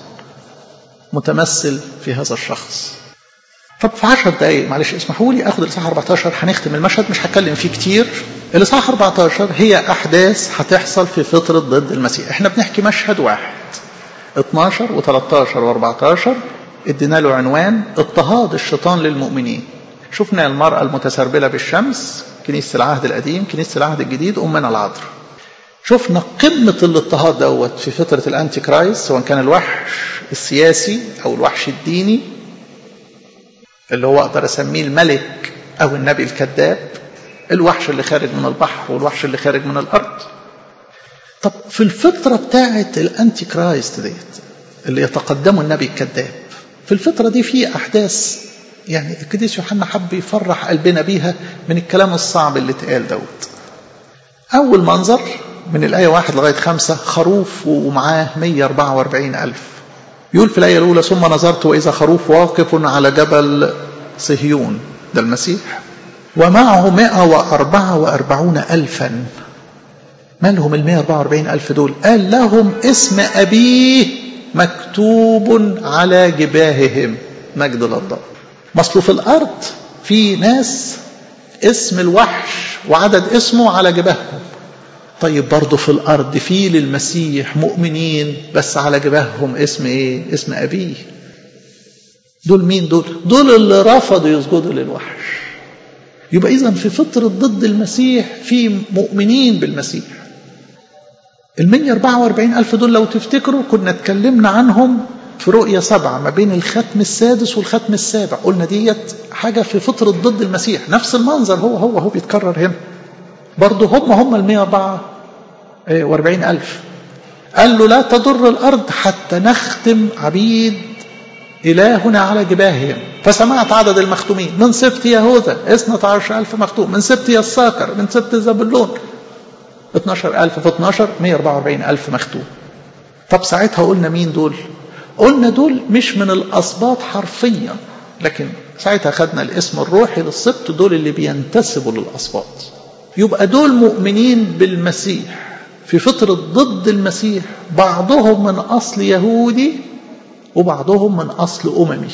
متمثل في هذا الشخص طب في 10 دقايق معلش اسمحوا لي اخد الاصحاح 14 هنختم المشهد مش هتكلم فيه كتير الاصحاح 14 هي احداث هتحصل في فتره ضد المسيح احنا بنحكي مشهد واحد 12 و13 و14 ادينا له عنوان اضطهاد الشيطان للمؤمنين شفنا المرأة المتسربلة بالشمس كنيسة العهد القديم كنيسة العهد الجديد أمنا العذراء شفنا قمة الاضطهاد دوت في فترة الأنتي كرايست سواء كان الوحش السياسي أو الوحش الديني اللي هو أقدر أسميه الملك أو النبي الكذاب الوحش اللي خارج من البحر والوحش اللي خارج من الأرض طب في الفترة بتاعة الأنتي كرايست ديت اللي يتقدمه النبي الكذاب في الفترة دي في أحداث يعني القديس يوحنا حب يفرح قلبنا بيها من الكلام الصعب اللي اتقال دوت أول منظر من الآية واحد لغاية خمسة خروف ومعاه 144 ألف يقول في الآية الأولى ثم نظرت وإذا خروف واقف على جبل صهيون ده المسيح ومعه 144 ألفا ما لهم ال 144 ألف دول قال لهم اسم أبيه مكتوب على جباههم مجد لله مصل في الأرض في ناس اسم الوحش وعدد اسمه على جباههم طيب برضه في الأرض في للمسيح مؤمنين بس على جباههم اسم إيه؟ اسم أبيه دول مين دول؟ دول اللي رفضوا يسجدوا للوحش يبقى إذا في فترة ضد المسيح في مؤمنين بالمسيح ال 144 ألف دول لو تفتكروا كنا اتكلمنا عنهم في رؤية سبعة ما بين الختم السادس والختم السابع قلنا ديت حاجة في فترة ضد المسيح نفس المنظر هو هو هو بيتكرر هنا برضه هم هم ال 144 ألف قال له لا تضر الأرض حتى نختم عبيد إلهنا على جباههم فسمعت عدد المختومين من سبت يهوذا 12 ألف مختوم من سبت يساكر من سبت زبلون 12 ألف في 12 144 ألف مختوم طب ساعتها قلنا مين دول قلنا دول مش من الأسباط حرفيا لكن ساعتها خدنا الاسم الروحي للسبط دول اللي بينتسبوا للأسباط يبقى دول مؤمنين بالمسيح في فترة ضد المسيح بعضهم من أصل يهودي وبعضهم من أصل أممي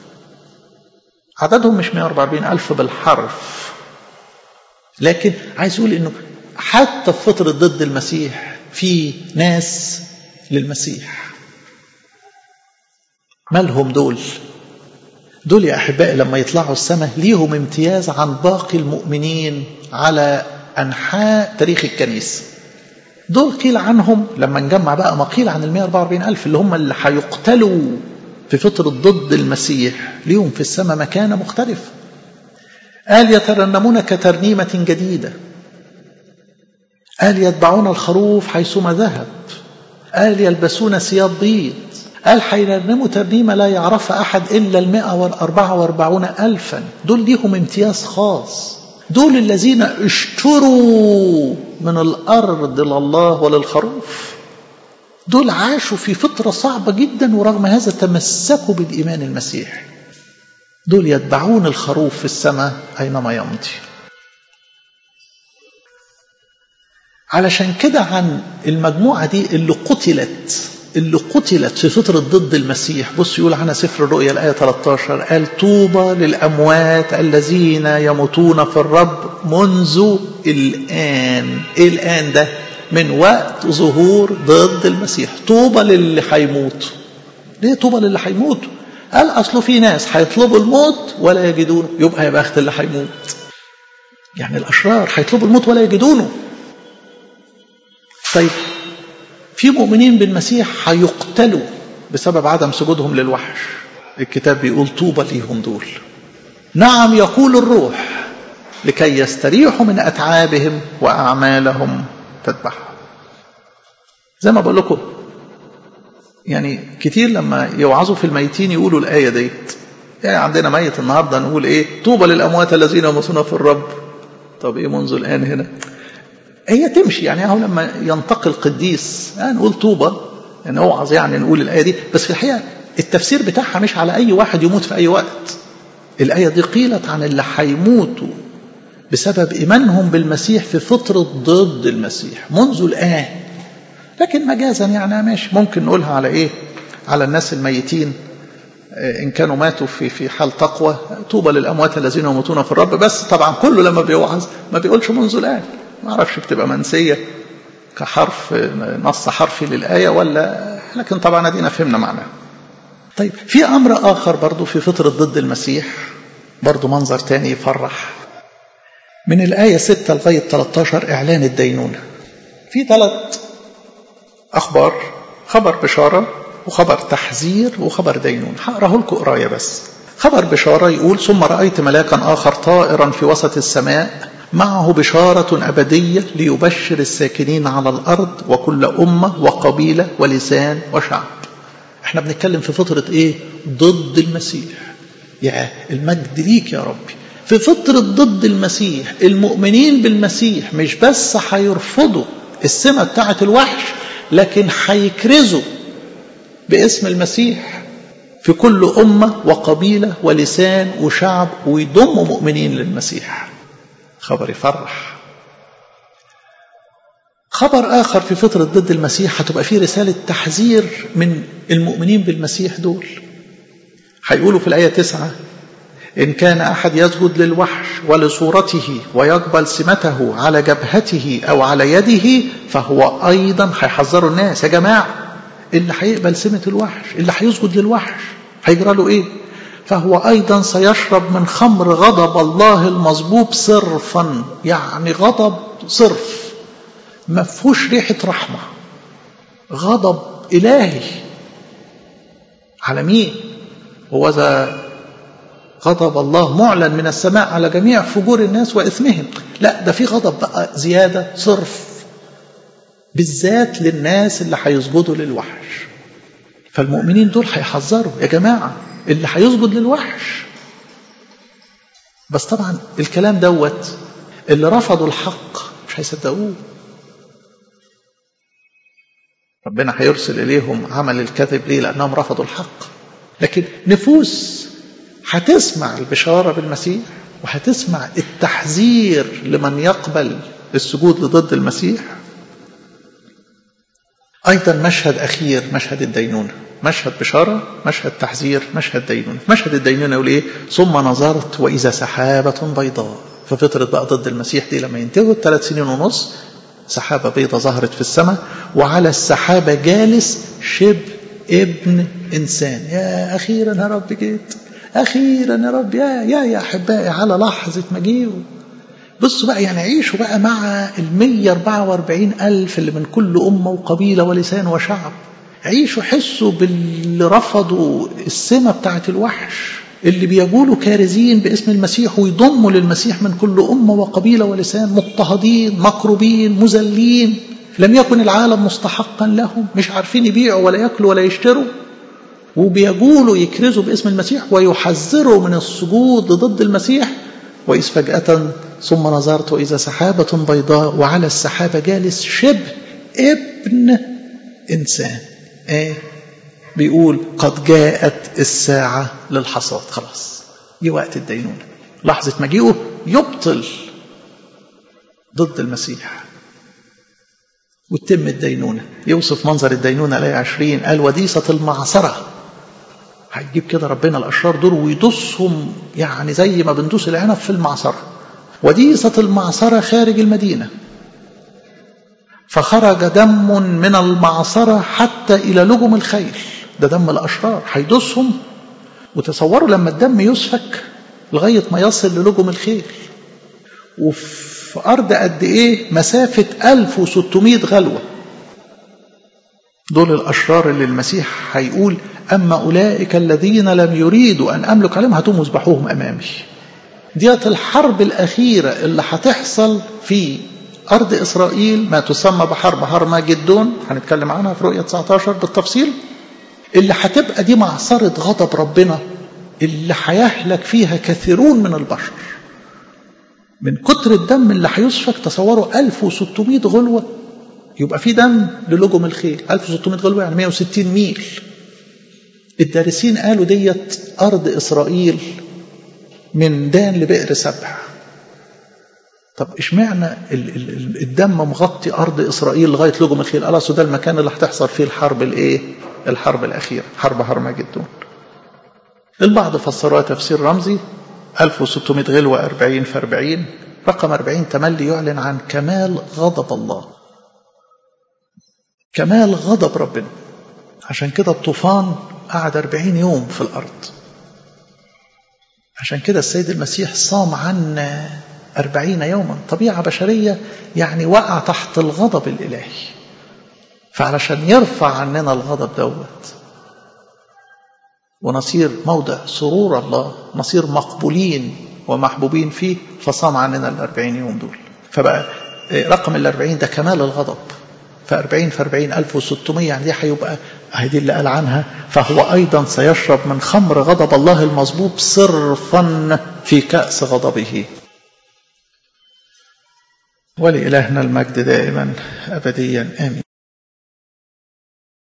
عددهم مش 144 ألف بالحرف لكن عايز أقول إنه حتى في فترة ضد المسيح في ناس للمسيح مالهم دول دول يا أحبائي لما يطلعوا السماء ليهم امتياز عن باقي المؤمنين على أنحاء تاريخ الكنيسة دول قيل عنهم لما نجمع بقى ما قيل عن ال 144 ألف اللي هم اللي هيقتلوا في فترة ضد المسيح ليهم في السماء مكانة مختلفة قال يترنمون كترنيمة جديدة قال يتبعون الخروف حيثما ذهب قال يلبسون ثياب بيض قال هيرنموا ترنيمة لا يعرفها أحد إلا المئة والأربعة واربعون ألفا دول ليهم امتياز خاص دول الذين اشتروا من الأرض لله وللخروف دول عاشوا في فترة صعبة جدا ورغم هذا تمسكوا بالإيمان المسيحي دول يتبعون الخروف في السماء أينما يمضي علشان كده عن المجموعة دي اللي قتلت اللي قتلت في فترة ضد المسيح بص يقول عنها سفر الرؤيا الآية 13 قال طوبى للأموات الذين يموتون في الرب منذ الآن إيه الآن ده من وقت ظهور ضد المسيح طوبى للي هيموتوا ليه طوبى للي هيموتوا قال أصله في ناس هيطلبوا الموت ولا يجدونه يبقى يا بخت اللي هيموت يعني الأشرار هيطلبوا الموت ولا يجدونه طيب في مؤمنين بالمسيح هيقتلوا بسبب عدم سجودهم للوحش الكتاب بيقول طوبى ليهم دول نعم يقول الروح لكي يستريحوا من أتعابهم وأعمالهم تذبحهم زي ما بقول لكم يعني كتير لما يوعظوا في الميتين يقولوا الآية ديت يعني عندنا ميت النهارده نقول ايه طوبى للاموات الذين يموتون في الرب طب ايه منذ الان هنا هي تمشي يعني اهو لما ينتقل قديس يعني نقول طوبى يعني اوعظ يعني نقول الايه دي بس في الحقيقه التفسير بتاعها مش على اي واحد يموت في اي وقت الايه دي قيلت عن اللي هيموتوا بسبب ايمانهم بالمسيح في فتره ضد المسيح منذ الان لكن مجازا يعني ماشي ممكن نقولها على ايه على الناس الميتين ان كانوا ماتوا في في حال تقوى طوبى للاموات الذين يموتون في الرب بس طبعا كله لما بيوعظ ما بيقولش منذ الان ما اعرفش بتبقى منسيه كحرف نص حرفي للايه ولا لكن طبعا ادينا فهمنا معناها طيب في امر اخر برضو في فتره ضد المسيح برضو منظر تاني يفرح من الايه 6 لغايه 13 اعلان الدينونه في ثلاث اخبار خبر بشاره وخبر تحذير وخبر دينون هقراه لكم قرايه بس خبر بشاره يقول ثم رايت ملاكا اخر طائرا في وسط السماء معه بشاره ابديه ليبشر الساكنين على الارض وكل امه وقبيله ولسان وشعب احنا بنتكلم في فتره ايه ضد المسيح يا المجد ليك يا ربي في فترة ضد المسيح المؤمنين بالمسيح مش بس هيرفضوا السمة بتاعة الوحش لكن هيكرزوا باسم المسيح في كل أمة وقبيلة ولسان وشعب ويضموا مؤمنين للمسيح خبر يفرح خبر آخر في فترة ضد المسيح هتبقى فيه رسالة تحذير من المؤمنين بالمسيح دول هيقولوا في الآية تسعة إن كان أحد يسجد للوحش ولصورته ويقبل سمته على جبهته أو على يده فهو أيضا هيحذروا الناس يا جماعة اللي هيقبل سمة الوحش اللي هيسجد للوحش هيجرى له إيه فهو أيضا سيشرب من خمر غضب الله المصبوب صرفا يعني غضب صرف ما فيهوش ريحة رحمة غضب إلهي على مين هو ذا غضب الله معلن من السماء على جميع فجور الناس وإثمهم لا ده في غضب بقى زيادة صرف بالذات للناس اللي هيسجدوا للوحش فالمؤمنين دول هيحذروا يا جماعة اللي هيسجد للوحش بس طبعا الكلام دوت اللي رفضوا الحق مش هيصدقوه ربنا هيرسل إليهم عمل الكذب ليه لأنهم رفضوا الحق لكن نفوس هتسمع البشارة بالمسيح وهتسمع التحذير لمن يقبل السجود لضد المسيح أيضا مشهد أخير مشهد الدينونة مشهد بشارة مشهد تحذير مشهد دينونة مشهد الدينونة يقول إيه ثم نظرت وإذا سحابة بيضاء ففترة بقى ضد المسيح دي لما ينتهوا الثلاث سنين ونص سحابة بيضاء ظهرت في السماء وعلى السحابة جالس شبه ابن إنسان يا أخيرا يا رب جيت أخيرا يا رب يا يا يا أحبائي على لحظة مجيئه بصوا بقى يعني عيشوا بقى مع ال 144 ألف اللي من كل أمة وقبيلة ولسان وشعب عيشوا حسوا باللي رفضوا السمة بتاعت الوحش اللي بيقولوا كارزين باسم المسيح ويضموا للمسيح من كل أمة وقبيلة ولسان مضطهدين مكروبين مذلين لم يكن العالم مستحقا لهم مش عارفين يبيعوا ولا ياكلوا ولا يشتروا وبيقولوا يكرزوا باسم المسيح ويحذروا من السجود ضد المسيح وإذ فجأة ثم نظرت وإذا سحابة بيضاء وعلى السحابة جالس شبه ابن إنسان إيه؟ بيقول قد جاءت الساعة للحصاد خلاص جه وقت الدينونة لحظة مجيئه يبطل ضد المسيح وتتم الدينونة يوصف منظر الدينونة الآية 20 قال وديسة المعصرة هيجيب كده ربنا الأشرار دول ويدوسهم يعني زي ما بندوس العنب في المعصرة وديسة المعصرة خارج المدينة فخرج دم من المعصرة حتى إلى لجم الخيل ده دم الأشرار هيدوسهم وتصوروا لما الدم يسفك لغاية ما يصل للجم الخيل وفي أرض قد إيه مسافة 1600 غلوة دول الأشرار اللي المسيح هيقول أما أولئك الذين لم يريدوا أن أملك عليهم هاتوا مذبحوهم أمامي ديت الحرب الأخيرة اللي هتحصل في أرض إسرائيل ما تسمى بحرب هرمجدون هنتكلم عنها في رؤية 19 بالتفصيل اللي هتبقى دي معصرة غضب ربنا اللي هيهلك فيها كثيرون من البشر من كتر الدم اللي هيسفك تصوروا 1600 غلوة يبقى في دم للجم الخيل 1600 غلوة يعني 160 ميل الدارسين قالوا ديت أرض إسرائيل من دان لبئر سبع طب اشمعنى الدم مغطي أرض إسرائيل لغاية لجم الخيل قال ده المكان اللي هتحصل فيه الحرب الإيه الحرب الأخيرة حرب هرمجدون البعض فسروها تفسير رمزي 1600 غلوة 40 في 40 رقم 40 تملي يعلن عن كمال غضب الله كمال غضب ربنا عشان كده الطوفان قعد 40 يوم في الأرض عشان كده السيد المسيح صام عنا أربعين يوما طبيعة بشرية يعني وقع تحت الغضب الإلهي فعلشان يرفع عننا الغضب دوت ونصير موضع سرور الله نصير مقبولين ومحبوبين فيه فصام عننا الأربعين يوم دول فبقى رقم الأربعين ده كمال الغضب فأربعين في أربعين ألف وستمية يعني دي هيبقى هذه اللي قال عنها فهو أيضا سيشرب من خمر غضب الله المصبوب صرفا في كأس غضبه ولإلهنا المجد دائما أبديا آمين